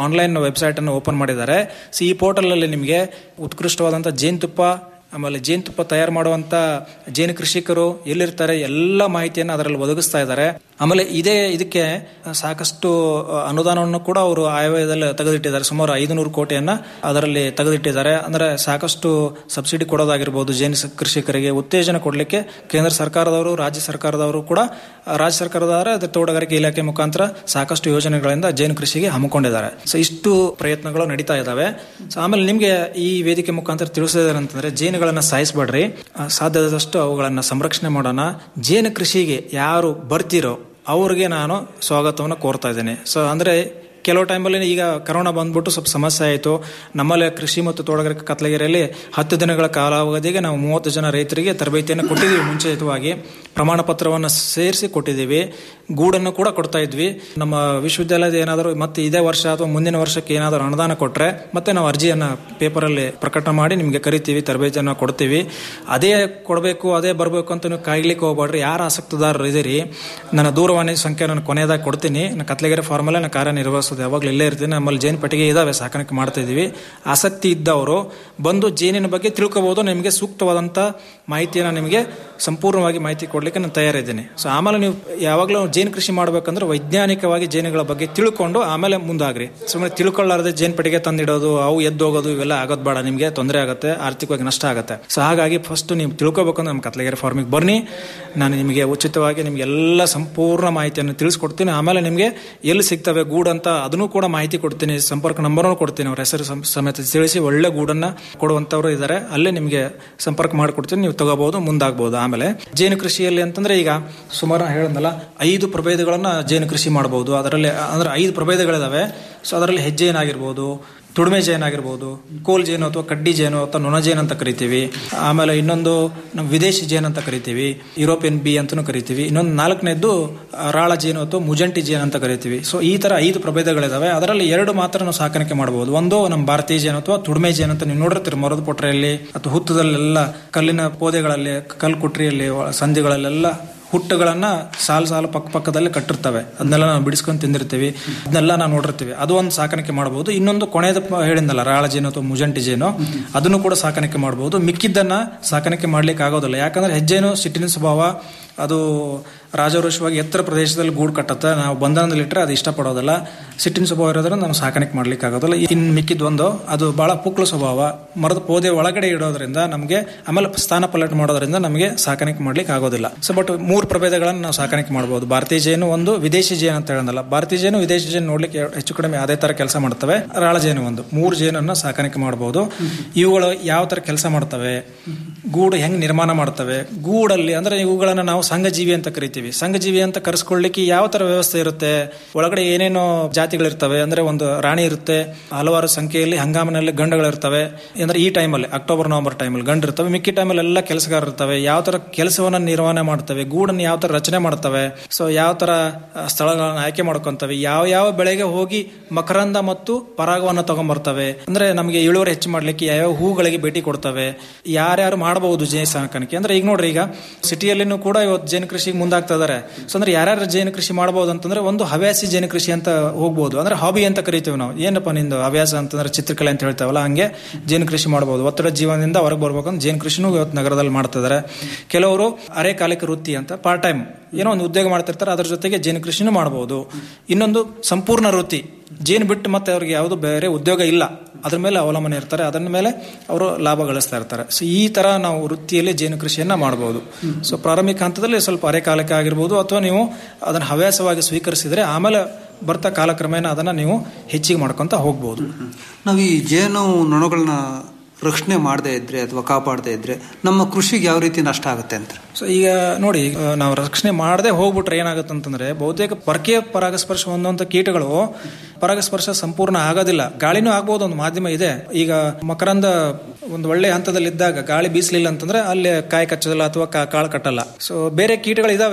Speaker 15: ಆನ್ಲೈನ್ ವೆಬ್ಸೈಟ್ ಅನ್ನು ಓಪನ್ ಮಾಡಿದ್ದಾರೆ ಸೊ ಈ ಪೋರ್ಟಲ್ ಅಲ್ಲಿ ನಿಮಗೆ ಉತ್ಕೃಷ್ಟವಾದಂತಹ ಜೇನುತುಪ್ಪ ಆಮೇಲೆ ಜೇನುತುಪ್ಪ ತಯಾರು ಮಾಡುವಂತ ಜೇನು ಕೃಷಿಕರು ಎಲ್ಲಿರ್ತಾರೆ ಎಲ್ಲ ಮಾಹಿತಿಯನ್ನು ಅದರಲ್ಲಿ ಒದಗಿಸ್ತಾ ಇದ್ದಾರೆ ಆಮೇಲೆ ಇದೇ ಇದಕ್ಕೆ ಸಾಕಷ್ಟು ಅನುದಾನವನ್ನು ಕೂಡ ಅವರು ಆಯವ್ಯಯದಲ್ಲಿ ತೆಗೆದಿಟ್ಟಿದ್ದಾರೆ ಸುಮಾರು ಐದುನೂರು ಕೋಟಿಯನ್ನ ಅದರಲ್ಲಿ ತೆಗೆದಿಟ್ಟಿದ್ದಾರೆ ಅಂದ್ರೆ ಸಾಕಷ್ಟು ಸಬ್ಸಿಡಿ ಕೊಡೋದಾಗಿರ್ಬೋದು ಜೇನು ಸ- ಕೃಷಿಕರಿಗೆ ಉತ್ತೇಜನ ಕೊಡಲಿಕ್ಕೆ ಕೇಂದ್ರ ಸರ್ಕಾರದವರು ರಾಜ್ಯ ಸರ್ಕಾರದವರು ಕೂಡ ಆ, ರಾಜ್ಯ ಸರ್ಕಾರದವರ ಅದು ತೋಟಗಾರಿಕೆ ಇಲಾಖೆ ಮುಖಾಂತರ ಸಾಕಷ್ಟು ಯೋಜನೆಗಳಿಂದ ಜೇನು ಕೃಷಿಗೆ ಹಮ್ಮಿಕೊಂಡಿದ್ದಾರೆ ಸೊ ಇಷ್ಟು ಪ್ರಯತ್ನಗಳು ನಡೀತಾ ಇದಾವೆ ಸೊ ಆಮೇಲೆ ನಿಮಗೆ ಈ ವೇದಿಕೆ ಮುಖಾಂತರ ತಿಳಿಸಿದಾರೆ ಅಂತಂದ್ರೆ ಜೇನುಗಳನ್ನ ಸಾಯಿಸಬೇಡ್ರಿ ಸಾಧ್ಯದಷ್ಟು ಅವುಗಳನ್ನ ಸಂರಕ್ಷಣೆ ಮಾಡೋಣ ಜೇನು ಕೃಷಿಗೆ ಯಾರು ಬರ್ತಿರೋ ಅವ್ರಿಗೆ ನಾನು ಸ್ವಾಗತವನ್ನು ಕೋರ್ತಾ ಇದ್ದೇನೆ ಸೊ ಅಂದ್ರೆ ಕೆಲವು ಟೈಮಲ್ಲಿ ಈಗ ಕರೋನಾ ಬಂದ್ಬಿಟ್ಟು ಸ್ವಲ್ಪ ಸಮಸ್ಯೆ ಆಯಿತು ನಮ್ಮಲ್ಲಿ ಕೃಷಿ ಮತ್ತು ತೋಟಗಾರಿಕೆ ಕತ್ಲಗಿರಿಯಲ್ಲಿ ಹತ್ತು ದಿನಗಳ ಕಾಲಾವಧಿಗೆ ನಾವು ಮೂವತ್ತು ಜನ ರೈತರಿಗೆ ತರಬೇತಿಯನ್ನು ಕೊಟ್ಟಿದ್ದೀವಿ ಮುಂಚಿತವಾಗಿ ಪ್ರಮಾಣ ಪತ್ರವನ್ನು ಸೇರಿಸಿ ಕೊಟ್ಟಿದ್ದೀವಿ ಗೂಡನ್ನು ಕೂಡ ಕೊಡ್ತಾ ಇದ್ವಿ ನಮ್ಮ ವಿಶ್ವವಿದ್ಯಾಲಯದ ಏನಾದರೂ ಮತ್ತೆ ಇದೇ ವರ್ಷ ಅಥವಾ ಮುಂದಿನ ವರ್ಷಕ್ಕೆ ಏನಾದರೂ ಅನುದಾನ ಕೊಟ್ಟರೆ ಮತ್ತೆ ನಾವು ಅರ್ಜಿಯನ್ನು ಪೇಪರಲ್ಲಿ ಪ್ರಕಟ ಮಾಡಿ ನಿಮಗೆ ಕರಿತೀವಿ ತರಬೇತಿಯನ್ನು ಕೊಡ್ತೀವಿ ಅದೇ ಕೊಡಬೇಕು ಅದೇ ಬರಬೇಕು ಅಂತ ನೀವು ಕಾಯ್ಲಿಕ್ಕೆ ಹೋಗ್ಬೇಡ್ರಿ ಯಾರು ಆಸಕ್ತದಾರರು ಇದೀರಿ ನನ್ನ ದೂರವಾಣಿ ಸಂಖ್ಯೆ ನಾನು ಕೊನೆಯದಾಗಿ ಕೊಡ್ತೀನಿ ನಾನು ಕತ್ಲಗೆರೆ ಫಾರ್ಮಲ್ಲೇ ನಾನು ಕಾರ್ಯನಿರ್ವಹಿಸೋದು ಯಾವಾಗಲೂ ಇಲ್ಲೇ ಇರ್ತೀನಿ ನಮ್ಮಲ್ಲಿ ಜೇನು ಪೆಟ್ಟಿಗೆ ಇದಾವೆ ಸಾಕಾಣಿಕೆ ಮಾಡ್ತಾ ಇದೀವಿ ಆಸಕ್ತಿ ಇದ್ದವರು ಬಂದು ಜೇನಿನ ಬಗ್ಗೆ ತಿಳ್ಕೊಬಹುದು ನಿಮಗೆ ಸೂಕ್ತವಾದಂಥ ಮಾಹಿತಿಯನ್ನು ನಿಮಗೆ ಸಂಪೂರ್ಣವಾಗಿ ಮಾಹಿತಿ ಕೊಡ್ಲಿಕ್ಕೆ ನಾನು ತಯಾರಿದ್ದೀನಿ ಸೊ ಆಮೇಲೆ ನೀವು ಯಾವಾಗಲೂ ಜೇನು ಕೃಷಿ ಮಾಡ್ಬೇಕಂದ್ರೆ ವೈಜ್ಞಾನಿಕವಾಗಿ ಜೇನುಗಳ ಬಗ್ಗೆ ತಿಳ್ಕೊಂಡು ಆಮೇಲೆ ಮುಂದಾಗ್ರಿ ಸುಮ್ಮನೆ ತಿಳ್ಕೊಳ್ಳಾರದೆ ಜೇನು ಪೆಟ್ಟಿಗೆ ತಂದಿಡೋದು ಅವು ಎದ್ದೋಗೋದು ಇವೆಲ್ಲ ಆಗೋದು ಬೇಡ ನಿಮಗೆ ತೊಂದರೆ ಆಗುತ್ತೆ ಆರ್ಥಿಕವಾಗಿ ನಷ್ಟ ಆಗುತ್ತೆ ಸೊ ಹಾಗಾಗಿ ಫಸ್ಟ್ ನೀವು ತಿಳ್ಕೊಬೇಕಂದ್ರೆ ನಮ್ಮ ಕತ್ಲಗೆರೆ ಫಾರ್ಮಿಗೆ ಬನ್ನಿ ನಾನು ನಿಮಗೆ ಉಚಿತವಾಗಿ ನಿಮಗೆ ಎಲ್ಲ ಸಂಪೂರ್ಣ ಮಾಹಿತಿಯನ್ನು ತಿಳಿಸ್ಕೊಡ್ತೀನಿ ಆಮೇಲೆ ನಿಮಗೆ ಎಲ್ಲಿ ಸಿಗ್ತವೆ ಗೂಡು ಅಂತ ಅದನ್ನು ಕೂಡ ಮಾಹಿತಿ ಕೊಡ್ತೀನಿ ಸಂಪರ್ಕ ನಂಬರ್ನು ಕೊಡ್ತೀನಿ ಅವ್ರ ಹೆಸರು ಸಂ- ಸಮೇತ ತಿಳಿಸಿ ಒಳ್ಳೆ ಗೂಡನ್ನ ಕೊಡುವಂತವ್ರು ಇದ್ದಾರೆ ಅಲ್ಲೇ ನಿಮಗೆ ಸಂಪರ್ಕ ಮಾಡಿಕೊಡ್ತೀನಿ ನೀವು ತಗೋಬಹುದು ಮುಂದಾಗಬಹುದು ಆಮೇಲೆ ಜೇನು ಕೃಷಿಯಲ್ಲಿ ಅಂತಂದ್ರೆ ಈಗ ಸುಮಾರು ನಾನು ಹೇಳಿದ್ನಲ್ಲ ಐದು ಪ್ರಭೇದಗಳನ್ನ ಜೇನು ಕೃಷಿ ಮಾಡಬಹುದು ಅದರಲ್ಲಿ ಅಂದ್ರೆ ಐದು ಪ್ರಭೇದಗಳಿದಾವೆ ಸೊ ಅದರಲ್ಲಿ ಹೆಜ್ಜೆ ಏನಾಗಿರ್ಬೋದು ತುಡಿಮೆ ಜೇನು ಆಗಿರ್ಬೋದು ಕೋಲ್ ಜೇನು ಅಥವಾ ಕಡ್ಡಿ ಜೇನು ಅಥವಾ ನೊಣ ಜೇನು ಅಂತ ಕರಿತೀವಿ ಆಮೇಲೆ ಇನ್ನೊಂದು ನಮ್ಮ ವಿದೇಶಿ ಜೇನು ಅಂತ ಕರಿತೀವಿ ಯುರೋಪಿಯನ್ ಬಿ ಅಂತಲೂ ಕರಿತೀವಿ ಇನ್ನೊಂದು ನಾಲ್ಕನೇದ್ದು ಆ, ರಾಳ ಜೇನು ಅಥವಾ ಮುಜಂಟಿ ಜೇನು ಅಂತ ಕರಿತೀವಿ ಸೊ ಈ ತರ ಐದು ಪ್ರಭೇದಗಳಿದಾವೆ ಅದರಲ್ಲಿ ಎರಡು ಮಾತ್ರ ನಾವು ಸಾಕಾಣಿಕೆ ಮಾಡಬಹುದು ಒಂದು ನಮ್ಮ ಭಾರತೀಯ ಜೇನು ಅಥವಾ ತುಡಿಮೆ ಜೇನು ಅಂತ ನೀವು ನೋಡಿರ್ತೀರಿ ಮರದ ಪೊಟ್ರೆಯಲ್ಲಿ ಅಥವಾ ಹುತ್ತದಲ್ಲೆಲ್ಲ ಕಲ್ಲಿನ ಪೋದೆಗಳಲ್ಲಿ ಕಲ್ಲು ಕುಟ್ರಿಯಲ್ಲಿ ಒಳ- ಸಂಧಿಗಳಲ್ಲೆಲ್ಲ ಹುಟ್ಟುಗಳನ್ನ ಸಾಲು ಸಾಲು ಪಕ್ಕ ಪಕ್ಕದಲ್ಲಿ ಕಟ್ಟಿರ್ತವೆ ಅದನ್ನೆಲ್ಲ ನಾವು ಬಿಡಿಸ್ಕೊಂಡು ತಿಂದಿರ್ತೀವಿ ಅದನ್ನೆಲ್ಲ ನಾವು ನೋಡಿರ್ತೀವಿ ಅದು ಒಂದು ಸಾಕಾಣಿಕೆ ಮಾಡಬಹುದು ಇನ್ನೊಂದು ಕೊನೆಯದ ಪ- ಹೇಳಿದ್ನಲ್ಲ ರಾಳ ಜೇನು ಅಥವಾ ಮುಜಂಟಿ ಜೇನು ಅದನ್ನು ಕೂಡ ಸಾಕಾಣಿಕೆ ಮಾಡಬಹುದು ಮಿಕ್ಕಿದ್ದನ್ನ ಸಾಕಾಣಿಕೆ ಮಾಡ್ಲಿಕ್ಕೆ ಆಗೋದಿಲ್ಲ ಯಾಕಂದ್ರೆ ಹೆಜ್ಜೆನು ಸಿಟ್ಟಿನ ಸ್ವಭಾವ ಅದು ರಾಜವೃಷವಾಗಿ ಎತ್ತರ ಪ್ರದೇಶದಲ್ಲಿ ಗೂಡು ಕಟ್ಟತ್ತೆ ನಾವು ಬಂಧನದಲ್ಲಿ ಇಟ್ಟರೆ ಅದು ಇಷ್ಟಪಡೋದಿಲ್ಲ ಸಿಟ್ಟಿನ ಸ್ವಭಾವ ಇರೋದ್ರಿಂದ ನಾವು ಸಾಕಾಣಿಕೆ ಮಾಡ್ಲಿಕ್ಕೆ ಆಗೋದಿಲ್ಲ ಇನ್ನು ಮಿಕ್ಕಿದ್ ಒಂದು ಅದು ಬಹಳ ಪುಕ್ಲ ಸ್ವಭಾವ ಮರದ ಪೋದೆ ಒಳಗಡೆ ಇಡೋದ್ರಿಂದ ನಮಗೆ ಆಮೇಲೆ ಸ್ಥಾನ ಪಲ್ಲಟ ಮಾಡೋದ್ರಿಂದ ನಮಗೆ ಸಾಕಾಣಿಕೆ ಮಾಡ್ಲಿಕ್ಕೆ ಆಗೋದಿಲ್ಲ ಸೊ ಬಟ್ ಮೂರು ಪ್ರಭೇದಗಳನ್ನು ನಾವು ಸಾಕಾಣಿಕೆ ಮಾಡಬಹುದು ಭಾರತೀಯ ಜೇನು ಒಂದು ವಿದೇಶಿ ಜೇನು ಅಂತ ಹೇಳೋದಲ್ಲ ಭಾರತೀಯ ಜೇನು ವಿದೇಶಿ ಜೇನು ನೋಡ್ಲಿಕ್ಕೆ ಹೆಚ್ಚು ಕಡಿಮೆ ಅದೇ ತರ ಕೆಲಸ ಮಾಡ್ತವೆ ರಾಳ ಜೇನು ಒಂದು ಮೂರು ಜೇನನ್ನ ಸಾಕಾಣಿಕೆ ಮಾಡಬಹುದು ಇವುಗಳು ಯಾವ ತರ ಕೆಲಸ ಮಾಡ್ತವೆ ಗೂಡು ಹೆಂಗ್ ನಿರ್ಮಾಣ ಮಾಡ್ತವೆ ಗೂಡಲ್ಲಿ ಅಂದ್ರೆ ಇವುಗಳನ್ನ ನಾವು ಸಂಘಜೀವಿ ಅಂತ ಕರಿತೀವಿ ಸಂಘಜೀವಿ ಅಂತ ಕರೆಸ್ಕೊಳ್ಳಿಕ್ಕೆ ಯಾವ ತರ ವ್ಯವಸ್ಥೆ ಇರುತ್ತೆ ಒಳಗಡೆ ಏನೇನೋ ಜಾತಿಗಳಿರ್ತವೆ ಅಂದ್ರೆ ಒಂದು ರಾಣಿ ಇರುತ್ತೆ ಹಲವಾರು ಸಂಖ್ಯೆಯಲ್ಲಿ ಹಂಗಾಮಿನಲ್ಲಿ ಗಂಡುಗಳಿರ್ತವೆ ಅಂದ್ರೆ ಈ ಟೈಮಲ್ಲಿ ಅಕ್ಟೋಬರ್ ನವೆಂಬರ್ ಟೈಮಲ್ಲಿ ಗಂಡು ಇರ್ತವೆ ಮಿಕ್ಕಿ ಟೈಮಲ್ಲಿ ಎಲ್ಲ ಕೆಲಸಗಾರ ಇರ್ತವೆ ಯಾವ ತರ ಕೆಲಸವನ್ನ ನಿರ್ವಹಣೆ ಮಾಡ್ತವೆ ಗೂಡನ್ನು ಯಾವ ತರ ರಚನೆ ಮಾಡ್ತವೆ ಸೊ ಯಾವ ತರ ಆ, ಸ್ಥಳಗಳನ್ನ ಆಯ್ಕೆ ಮಾಡ್ಕೊಂತವೆ ಯಾವ ಯಾವ ಬೆಳೆಗೆ ಹೋಗಿ ಮಕರಂದ ಮತ್ತು ಪರಾಗವನ್ನ ತಗೊಂಡ್ಬರ್ತವೆ ಅಂದ್ರೆ ನಮಗೆ ಇಳುವರಿ ಹೆಚ್ಚು ಮಾಡ್ಲಿಕ್ಕೆ ಯಾವ್ಯಾವ ಹೂಗಳಿಗೆ ಭೇಟಿ ಕೊಡ್ತವೆ ಯಾರ್ಯಾರು ಮಾಡಬಹುದು ಜೇನು ಸಾಕಾಣಿಕೆ ಅಂದ್ರೆ ಈಗ ನೋಡ್ರಿ ಈಗ ಸಿಟಿಯಲ್ಲಿನೂ ಕೂಡ ಇವತ್ತು ಜೇನು ಕೃಷಿಗೆ ಮುಂದಾಗ್ತಾ ಇದಾರೆ ಸೊ ಅಂದ್ರೆ ಯಾರ್ಯಾರು ಜೇನು ಕೃಷಿ ಮಾಡಬಹುದು ಅಂತಂದ್ರೆ ಒಂದು ಹವ್ಯಾಸಿ ಜೇನು ಕೃಷಿ ಅಂತ ಹೋಗ್ಬೋದು ಅಂದ್ರೆ ಹಾಬಿ ಅಂತ ಕರಿತೀವಿ ನಾವು ಏನಪ್ಪ ನಿಂದು ಹವ್ಯಾಸ ಅಂತಂದ್ರೆ ಚಿತ್ರಕಲೆ ಅಂತ ಹೇಳ್ತಾವಲ್ಲ ಹಂಗೆ ಜೇನು ಕೃಷಿ ಮಾಡಬಹುದು ಒತ್ತಡ ಜೀವನದಿಂದ ಹೊರಗೆ ಬರ್ಬೇಕಂದ್ರೆ ಜೇನು ಕೃಷಿನೂ ಇವತ್ತು ನಗರದಲ್ಲಿ ಮಾಡ್ತಿದ್ದಾರೆ ಕೆಲವರು ಅರೆಕಾಲಿಕ ವೃತ್ತಿ ಅಂತ ಪಾರ್ಟ್ ಟೈಮ್ ಏನೋ ಒಂದು ಉದ್ಯೋಗ ಮಾಡ್ತಿರ್ತಾರೆ ಅದ್ರ ಜೊತೆಗೆ ಜೇನು ಕೃಷಿನೂ ಮಾಡಬಹುದು ಇನ್ನೊಂದು ಸಂಪೂರ್ಣ ವೃತ್ತಿ ಜೇನು ಬಿಟ್ಟು ಮತ್ತೆ ಅವ್ರಿಗೆ ಯಾವುದು ಬೇರೆ ಉದ್ಯೋಗ ಇಲ್ಲ ಅದ್ರ ಮೇಲೆ ಅವಲಂಬನೆ ಇರ್ತಾರೆ ಅದರ ಮೇಲೆ ಅವರು ಲಾಭ ಗಳಿಸ್ತಾ ಇರ್ತಾರೆ ಸೊ ಈ ತರ ನಾವು ವೃತ್ತಿಯಲ್ಲಿ ಜೇನು ಕೃಷಿಯನ್ನ ಮಾಡಬಹುದು ಸೊ ಪ್ರಾರಂಭಿಕ ಹಂತದಲ್ಲಿ ಸ್ವಲ್ಪ ಅರೆಕಾಲಿಕ ಆಗಿರ್ಬೋದು ಅಥವಾ ನೀವು ಅದನ್ನ ಹವ್ಯಾಸವಾಗಿ ಸ್ವೀಕರಿಸಿದ್ರೆ ಆಮೇಲೆ ಬರ್ತಾ ಕಾಲಕ್ರಮೇಣ ಅದನ್ನ ನೀವು ಹೆಚ್ಚಿಗೆ ಮಾಡ್ಕೊಂತ ಹೋಗ್ಬೋದು
Speaker 14: ನಾವು ಈ ಜೇನು ನೊಣಗಳನ್ನ ರಕ್ಷಣೆ ಮಾಡದೇ ಇದ್ರೆ ಅಥವಾ ಕಾಪಾಡದೇ ಇದ್ರೆ ನಮ್ಮ ಕೃಷಿಗೆ ಯಾವ ರೀತಿ ನಷ್ಟ ಆಗುತ್ತೆ ಅಂತ
Speaker 15: ಸೊ ಈಗ ನೋಡಿ ಆ, ನಾವು ರಕ್ಷಣೆ ಮಾಡದೆ ಹೋಗ್ಬಿಟ್ರೆ ಏನಾಗುತ್ತೆ ಅಂತಂದ್ರೆ ಬಹುತೇಕ ಪರಕೀಯ ಪರಾಗಸ್ಪರ್ಶ ಹೊಂದುವಂತ ಕೀಟಗಳು ಪರಾಗಸ್ಪರ್ಶ ಸಂಪೂರ್ಣ ಆಗೋದಿಲ್ಲ ಗಾಳಿನೂ ಆಗ್ಬೋದು ಒಂದು ಮಾಧ್ಯಮ ಇದೆ ಈಗ ಮಕರಂದ ಒಂದು ಒಳ್ಳೆ ಹಂತದಲ್ಲಿದ್ದಾಗ ಗಾಳಿ ಬೀಸಲಿಲ್ಲ ಅಂತಂದ್ರೆ ಅಲ್ಲಿ ಕಾಯಿ ಕಚ್ಚೋದಿಲ್ಲ ಅಥವಾ ಕಾ- ಕಾಳು ಕಟ್ಟಲ್ಲ ಸೊ ಬೇರೆ ಕೀಟಗಳು ಇದಾವೆ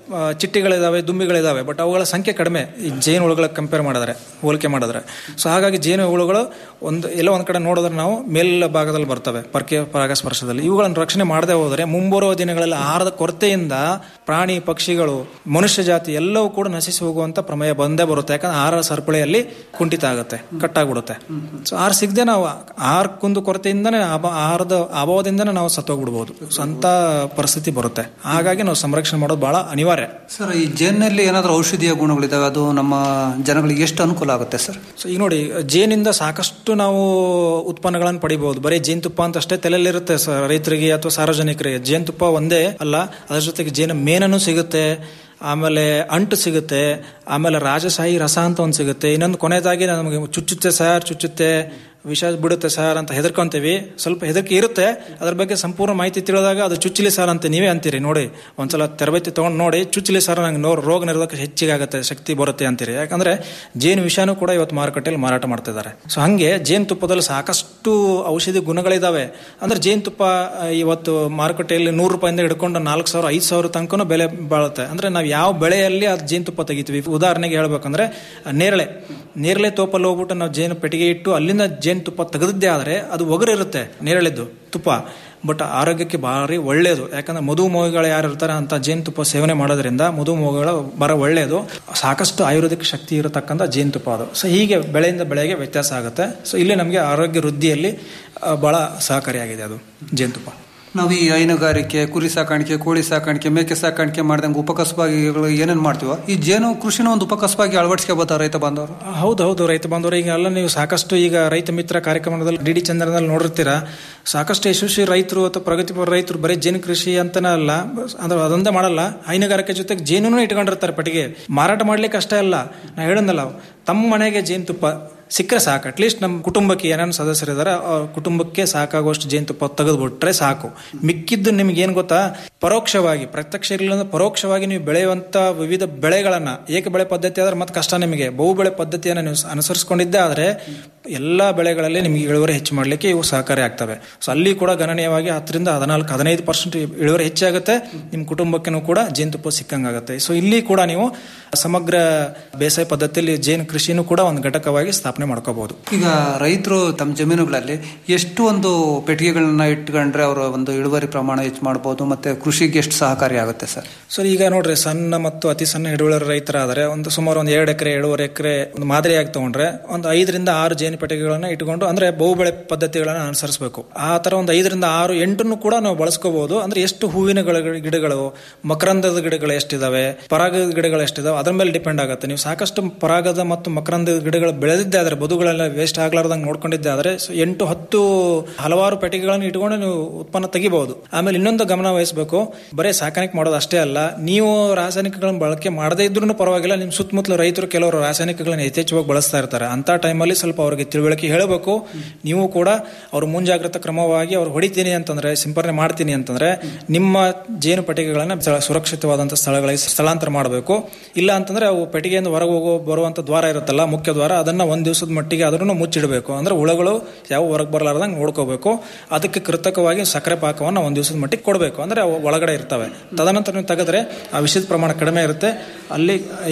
Speaker 15: ಆ, ಚಿಟ್ಟಿಗಳಿದಾವೆ ದುಂಬಿಗಳಿದಾವೆ ಬಟ್ ಅವುಗಳ ಸಂಖ್ಯೆ ಕಡಿಮೆ ಈ ಜೇನು ಹುಳುಗಳ ಕಂಪೇರ್ ಮಾಡಿದ್ರೆ ಹೋಲಿಕೆ ಮಾಡಿದ್ರೆ ಸೊ ಹಾಗಾಗಿ ಜೇನು ಹುಳುಗಳು ಒಂದು ಎಲ್ಲ ಒಂದ್ ಕಡೆ ನೋಡಿದ್ರೆ ನಾವು ಮೇಲ ಭಾಗದಲ್ಲಿ ಬರ್ತವೆ ಪರ್ಕೆ ಪರಾಗಸ್ಪರ್ಶದಲ್ಲಿ ಇವುಗಳನ್ನು ರಕ್ಷಣೆ ಮಾಡದೆ ಹೋದರೆ ಮುಂಬರುವ ದಿನಗಳಲ್ಲಿ ಆಹಾರದ ಕೊರತೆಯಿಂದ ಪ್ರಾಣಿ ಪಕ್ಷಿಗಳು ಮನುಷ್ಯ ಜಾತಿ ಎಲ್ಲವೂ ಕೂಡ ನಶಿಸಿ ಹೋಗುವಂತ ಪ್ರಮೇಯ ಬಂದೇ ಬರುತ್ತೆ ಯಾಕಂದ್ರೆ ಆಹಾರ ಸರಪಳಿಯಲ್ಲಿ ಕುಂಠಿತ ಆಗುತ್ತೆ ಕಟ್ಟಾಗ್ಬಿಡುತ್ತೆ ಸೊ ಆಹಾರ ಸಿಗದೆ ನಾವು ಆಹಾರ ಕುಂದು ಕೊರತೆಯಿಂದನೇ ಅಭ- ಆಹಾರದ ಅಭಾವದಿಂದನೇ ನಾವು ಸತ್ತೋಗ್ಬಿಡ್ಬೋದು ಸೊ ಅಂತ ಪರಿಸ್ಥಿತಿ ಬರುತ್ತೆ ಹಾಗಾಗಿ ನಾವು ಸಂರಕ್ಷಣೆ ಮಾಡೋದು ಬಹಳ ಅನಿವಾರ್ಯ
Speaker 14: ಸರ್ ಈ ಜೇನಿನಲ್ಲಿ ಏನಾದರೂ ಔಷಧೀಯ ಗುಣಗಳಿದಾವೆ ಅದು ನಮ್ಮ ಜನಗಳಿಗೆ ಎಷ್ಟು ಅನುಕೂಲ ಆಗುತ್ತೆ ಸರ್
Speaker 15: ಸೊ ಈಗ ನೋಡಿ ಜೇನಿಂದ ಸಾಕಷ್ಟು ನಾವು ಉತ್ಪನ್ನಗಳನ್ನು ಪಡಿಬಹುದು ಬರೀ ಜೇನುತುಪ್ಪ ಅಂತ ಅಷ್ಟೇ ತಲೆಯಲ್ಲಿರುತ್ತೆ ಸ- ರೈತರಿಗೆ ಅಥವಾ ಸಾರ್ವಜನಿಕರಿಗೆ ಜೇನುತುಪ್ಪ ಒಂದೇ ಅಲ್ಲ ಅದ್ರ ಜೊತೆಗೆ ಜೇನು ಮೇನನ್ನು ಸಿಗುತ್ತೆ ಆಮೇಲೆ ಅಂಟು ಸಿಗುತ್ತೆ ಆಮೇಲೆ ರಾಜಶಾಹಿ ರಸ ಅಂತ ಒಂದು ಸಿಗುತ್ತೆ ಇನ್ನೊಂದು ಕೊನೆಯದಾಗಿ ನಮಗೆ ಚುಚ್ಚುತ್ತೆ ಸರ್ ಚುಚ್ಚುತ್ತೆ ವಿಷ ಬಿಡುತ್ತೆ ಸರ್ ಅಂತ ಹೆದರ್ಕೊಂತೀವಿ ಸ್ವಲ್ಪ ಹೆದರಿಕೆ ಇರುತ್ತೆ ಅದ್ರ ಬಗ್ಗೆ ಸಂಪೂರ್ಣ ಮಾಹಿತಿ ತಿಳಿದಾಗ ಅದು ಚುಚ್ಚಲಿ ಸರ್ ಅಂತ ನೀವೇ ಅಂತೀರಿ ನೋಡಿ ಒಂದ್ಸಲ ತರಬೇತಿ ತಗೊಂಡು ನೋಡಿ ಚುಚ್ಚಲಿ ಸರ್ ನಂಗೆ ನೋ ರೋಗ ನಿರೋಧಕ ಹೆಚ್ಚಿಗೆ ಆಗುತ್ತೆ ಶಕ್ತಿ ಬರುತ್ತೆ ಅಂತೀರಿ ಯಾಕಂದ್ರೆ ಜೇನು ವಿಷಾನು ಕೂಡ ಇವತ್ತು ಮಾರುಕಟ್ಟೆಯಲ್ಲಿ ಮಾರಾಟ ಮಾಡ್ತಿದ್ದಾರೆ ಸೊ ಹಂಗೆ ಜೇನುತುಪ್ಪದಲ್ಲಿ ಸಾಕಷ್ಟು ಔಷಧಿ ಗುಣಗಳಿದಾವೆ ಅಂದ್ರೆ ಜೇನುತುಪ್ಪ ಆ, ಇವತ್ತು ಮಾರುಕಟ್ಟೆಯಲ್ಲಿ ನೂರು ರೂಪಾಯಿಂದ ಹಿಡ್ಕೊಂಡು ನಾಲ್ಕು ಸಾವಿರ ಐದು ಸಾವಿರ ತನಕನೂ ಬೆಲೆ ಬಾಳುತ್ತೆ ಅಂದ್ರೆ ನಾವು ಯಾವ ಬೆಳೆಯಲ್ಲಿ ಅದು ಜೇನುತುಪ್ಪ ತೆಗಿತೀವಿ ಉದಾಹರಣೆಗೆ ಹೇಳ್ಬೇಕಂದ್ರೆ ಆ, ನೇರಳೆ ನೇರಳೆ ತೋಪಲ್ಲಿ ಹೋಗ್ಬಿಟ್ಟು ನಾವು ಜೇನು ಪೆಟ್ಟಿಗೆ ಇಟ್ಟು ಅಲ್ಲಿಂದ ಜೇನುತುಪ್ಪ ತೆಗೆದಿದ್ದೇ ಆದರೆ ಅದು ಒಗರಿರುತ್ತೆ ನೇರಳೆದ್ದು ತುಪ್ಪ ಬಟ್ ಆರೋಗ್ಯಕ್ಕೆ ಭಾರಿ ಒಳ್ಳೆಯದು ಯಾಕಂದ್ರೆ ಮಧುಮೇಹಗಳು ಯಾರು ಇರ್ತಾರೆ ಅಂತ ಜೇನುತುಪ್ಪ ಸೇವನೆ ಮಾಡೋದ್ರಿಂದ ಮಧುಮೇಹಗಳು ಬರ ಒಳ್ಳೆಯದು ಸಾಕಷ್ಟು ಆಯುರ್ವೇದಿಕ್ ಶಕ್ತಿ ಇರತಕ್ಕಂಥ ಜೇನುತುಪ್ಪ ಅದು ಸೊ ಹೀಗೆ ಬೆಳೆಯಿಂದ ಬೆಳೆಗೆ ವ್ಯತ್ಯಾಸ ಆಗುತ್ತೆ ಸೊ ಇಲ್ಲಿ ನಮಗೆ ಆರೋಗ್ಯ ವೃದ್ಧಿಯಲ್ಲಿ ಆ, ಬಹಳ ಸಹಕಾರಿಯಾಗಿದೆ ಅದು ಜೇನುತುಪ್ಪ
Speaker 14: ನಾವು ಈ ಹೈನುಗಾರಿಕೆ ಕುರಿ ಸಾಕಾಣಿಕೆ ಕೋಳಿ ಸಾಕಾಣಿಕೆ ಮೇಕೆ ಸಾಕಾಣಿಕೆ ಮಾಡ್ದಂಗೆ ಉಪಕಸಬಾಗಿಗಳು ಏನೇನು ಮಾಡ್ತೀವೋ ಈ ಜೇನು ಕೃಷಿನ ಒಂದು ಉಪಕಸಬಾಗಿ ಅಳವಡಿಸ್ಕೋಬೋದಾ ರೈತ ಬಾಂಧವರು
Speaker 15: ಹೌದು ಹೌದು ರೈತ ಬಾಂಧವರು ಈಗ ಎಲ್ಲ ನೀವು ಸಾಕಷ್ಟು ಈಗ ರೈತ ಮಿತ್ರ ಕಾರ್ಯಕ್ರಮದಲ್ಲಿ ಡಿ ಡಿ ಚಂದ್ರನಲ್ಲಿ ನೋಡಿರ್ತೀರಾ ಸಾಕಷ್ಟು ಯಶಸ್ವಿ ರೈತರು ಅಥವಾ ಪ್ರಗತಿಪರ ರೈತರು ಬರೀ ಜೇನು ಕೃಷಿ ಅಂತಾನೆ ಅಲ್ಲ ಅಂದ್ರೆ ಅದೊಂದೇ ಮಾಡಲ್ಲ ಹೈನುಗಾರಿಕೆ ಜೊತೆಗೆ ಜೇನು ಇಟ್ಕೊಂಡಿರ್ತಾರೆ ಪಟ್ಟಿಗೆ ಮಾರಾಟ ಮಾಡ್ಲಿಕ್ಕೆ ಅಷ್ಟೇ ಅಲ್ಲ ನಾ ಹೇಳಂದಲ್ಲ ತಮ್ಮ ಮನೆಗೆ ಜೇನುತುಪ್ಪ ಸಿಕ್ಕರೆ ಸಾಕು ಅಟ್ಲೀಸ್ಟ್ ನಮ್ಮ ಕುಟುಂಬಕ್ಕೆ ಏನೇನು ಸದಸ್ಯರಿದ್ದಾರೆ ಆ ಕುಟುಂಬಕ್ಕೆ ಸಾಕಾಗುವಷ್ಟು ಜೇನುತುಪ್ಪ ತೆಗೆದುಬಿಟ್ರೆ ಸಾಕು ಮಿಕ್ಕಿದ್ದು ನಿಮ್ಗೆ ಏನು ಗೊತ್ತಾ ಪರೋಕ್ಷವಾಗಿ ಪ್ರತ್ಯಕ್ಷ ಇರಲಿಲ್ಲ ಅಂದ್ರೆ ಪರೋಕ್ಷವಾಗಿ ನೀವು ಬೆಳೆಯುವಂತ ವಿವಿಧ ಬೆಳೆಗಳನ್ನ ಏಕ ಬೆಳೆ ಪದ್ಧತಿ ಆದ್ರೆ ಮತ್ತೆ ಕಷ್ಟ ನಿಮಗೆ ಬಹು ಬೆಳೆ ಪದ್ಧತಿಯನ್ನು ನೀವು ಅನುಸರಿಸಿಕೊಂಡಿದ್ದೆ ಆದ್ರೆ ಎಲ್ಲ ಬೆಳೆಗಳಲ್ಲಿ ನಿಮಗೆ ಇಳುವರಿ ಹೆಚ್ಚು ಮಾಡಲಿಕ್ಕೆ ಇವು ಸಹಕಾರಿ ಆಗ್ತವೆ ಸೊ ಅಲ್ಲಿ ಕೂಡ ಗಣನೀಯವಾಗಿ ಹತ್ತರಿಂದ ಹದಿನಾಲ್ಕು ಹದಿನೈದು ಪರ್ಸೆಂಟ್ ಇಳುವರಿ ಹೆಚ್ಚಾಗುತ್ತೆ ನಿಮ್ಮ ಕುಟುಂಬಕ್ಕೂ ಕೂಡ ಜೇನುತುಪ್ಪ ಸಿಕ್ಕಂಗಾಗುತ್ತೆ ಸೊ ಇಲ್ಲಿ ಕೂಡ ನೀವು ಸಮಗ್ರ ಬೇಸಾಯ ಪದ್ಧತಿಯಲ್ಲಿ ಜೇನು ಕೃಷಿನೂ ಕೂಡ ಒಂದು ಘಟಕವಾಗಿ ಸ್ಥಾಪನೆ ಮಾಡ್ಕೋಬಹುದು
Speaker 14: ಈಗ ರೈತರು ತಮ್ಮ ಜಮೀನುಗಳಲ್ಲಿ ಎಷ್ಟು ಒಂದು ಪೆಟ್ಟಿಗೆಗಳನ್ನ ಇಟ್ಕೊಂಡ್ರೆ ಅವರ ಒಂದು ಇಳುವರಿ ಪ್ರಮಾಣ ಹೆಚ್ಚು ಮಾಡ್ಬೋದು ಮತ್ತೆ ಕೃಷಿಗೆ ಎಷ್ಟು ಸಹಕಾರಿ ಆಗುತ್ತೆ ಸರ್
Speaker 15: ಸರ್ ಈಗ ನೋಡ್ರಿ ಸಣ್ಣ ಮತ್ತು ಅತಿ ಸಣ್ಣ ಹಿಡುವಳಿ ರೈತರಾದರೆ ಒಂದು ಸುಮಾರು ಒಂದು ಎರಡು ಎಕರೆ ಏಳುವರೆ ಎಕರೆ ಒಂದು ಮಾದರಿಯಾಗಿ ತಗೊಂಡ್ರೆ ಒಂದು ಐದರಿಂದ ಆರು ಜೇನು ಪೆಟ್ಟಿಗೆಗಳನ್ನ ಇಟ್ಕೊಂಡು ಅಂದ್ರೆ ಬಹುಬೆಳೆ ಪದ್ಧತಿಗಳನ್ನ ಅನುಸರಿಸಬೇಕು ಆ ತರ ಒಂದು ಐದರಿಂದ ಆರು ಎಂಟನ್ನು ಕೂಡ ನಾವು ಬಳಸ್ಕೋಬಹುದು ಅಂದ್ರೆ ಎಷ್ಟು ಹೂವಿನ ಗಳ- ಗಿಡಗಳು ಮಕರಂದದ ಗಿಡಗಳು ಎಷ್ಟಿದಾವೆ ಪರಾಗದ ಗಿಡಗಳು ಎಷ್ಟಿದಾವೆ ಅದ್ರ ಮೇಲೆ ಡಿಪೆಂಡ್ ಆಗುತ್ತೆ ನೀವು ಸಾಕಷ್ಟು ಪರಾಗದ ಮತ್ತು ಮಕರಂದದ ಗಿಡಗಳು ಬೆಳೆದಿದ್ದೆ ಆದ್ರೆ ಬದುಗಳೆಲ್ಲ ವೇಸ್ಟ್ ಆಗ್ಲಾರ್ದಂಗೆ ನೋಡ್ಕೊಂಡಿದ್ದೆ ಆದ್ರೆ ಸೊ ಎಂಟು ಹತ್ತು ಹಲವಾರು ಪೆಟ್ಟಿಗೆಗಳನ್ನು ಇಟ್ಕೊಂಡು ನೀವು ಉತ್ಪನ್ನ ತೆಗಿಬಹುದು ಆಮೇಲೆ ಇನ್ನೊಂದು ಗಮನ ವಹಿಸಬೇಕು ಬರೀ ಸಾಕಾಣಿಕೆ ಮಾಡೋದು ಅಷ್ಟೇ ಅಲ್ಲ ನೀವು ರಾಸಾಯನಿಕಗಳನ್ನ ಬಳಕೆ ಮಾಡದೇ ಇದ್ರೂ ಪರವಾಗಿಲ್ಲ ನಿಮ್ ಸುತ್ತಮುತ್ತಲ ರೈತರು ಕೆಲವರು ರಾಸಾಯನಿಕಗಳನ್ನ ಯಥೇಚ್ಛವಾಗಿ ಬಳಸ್ತಾ ಇರ್ತಾರೆ ಅಂತ ಟೈಮಲ್ಲಿ ಸ್ವಲ್ಪ ಅವ್ರಿಗೆ ತಿಳುವಳಿಕೆ ಹೇಳಬೇಕು ನೀವು ಕೂಡ ಅವ್ರ ಮುಂಜಾಗ್ರತಾ ಕ್ರಮವಾಗಿ ಅವ್ರು ಹೊಡಿತೀನಿ ಅಂತಂದ್ರೆ ಸಿಂಪರಣೆ ಮಾಡ್ತೀನಿ ಅಂತಂದ್ರೆ ನಿಮ್ಮ ಜೇನು ಪೆಟ್ಟಿಗೆಗಳನ್ನ ಸ್ಥಳ- ಸುರಕ್ಷಿತವಾದಂತಹ ಸ್ಥಳಗಳಿಗೆ ಸ್ಥಳಾಂತರ ಮಾಡಬೇಕು ಇಲ್ಲ ಅಂತಂದ್ರೆ ಅವು ಪೆಟ್ಟಿಗೆಯಿಂದ ಹೊರಗೆ ಹೋಗೋ ಬರುವಂತ ದ್ವಾರ ಇರುತ್ತಲ್ಲ ಮುಖ್ಯ ದ್ವಾರ ಅದನ್ನ ಒಂದ್ ದಿವಸದ ಮಟ್ಟಿಗೆ ಅದನ್ನು ಮುಚ್ಚಿಡಬೇಕು ಅಂದ್ರೆ ಹುಳಗಳು ಯಾವ ಹೊರಗೆ ಬರಲಾರ್ದಂಗೆ ನೋಡ್ಕೋಬೇಕು ಅದಕ್ಕೆ ಕೃತಕವಾಗಿ ಸಕ್ಕರೆ ಪಾಕವನ್ನು ಒಂದ್ ದಿವಸದ ಮಟ್ಟಿಗೆ ಕೊಡಬೇಕು ಅಂದ್ರೆ ಅವು ಒಳಗಡೆ ಇರ್ತವೆ ತದನಂತರ ನೀವು ತೆಗೆದ್ರೆ ಆ ವಿಷದ ಪ್ರಮಾಣ ಕಡಿಮೆ ಇರುತ್ತೆ ಅಲ್ಲಿ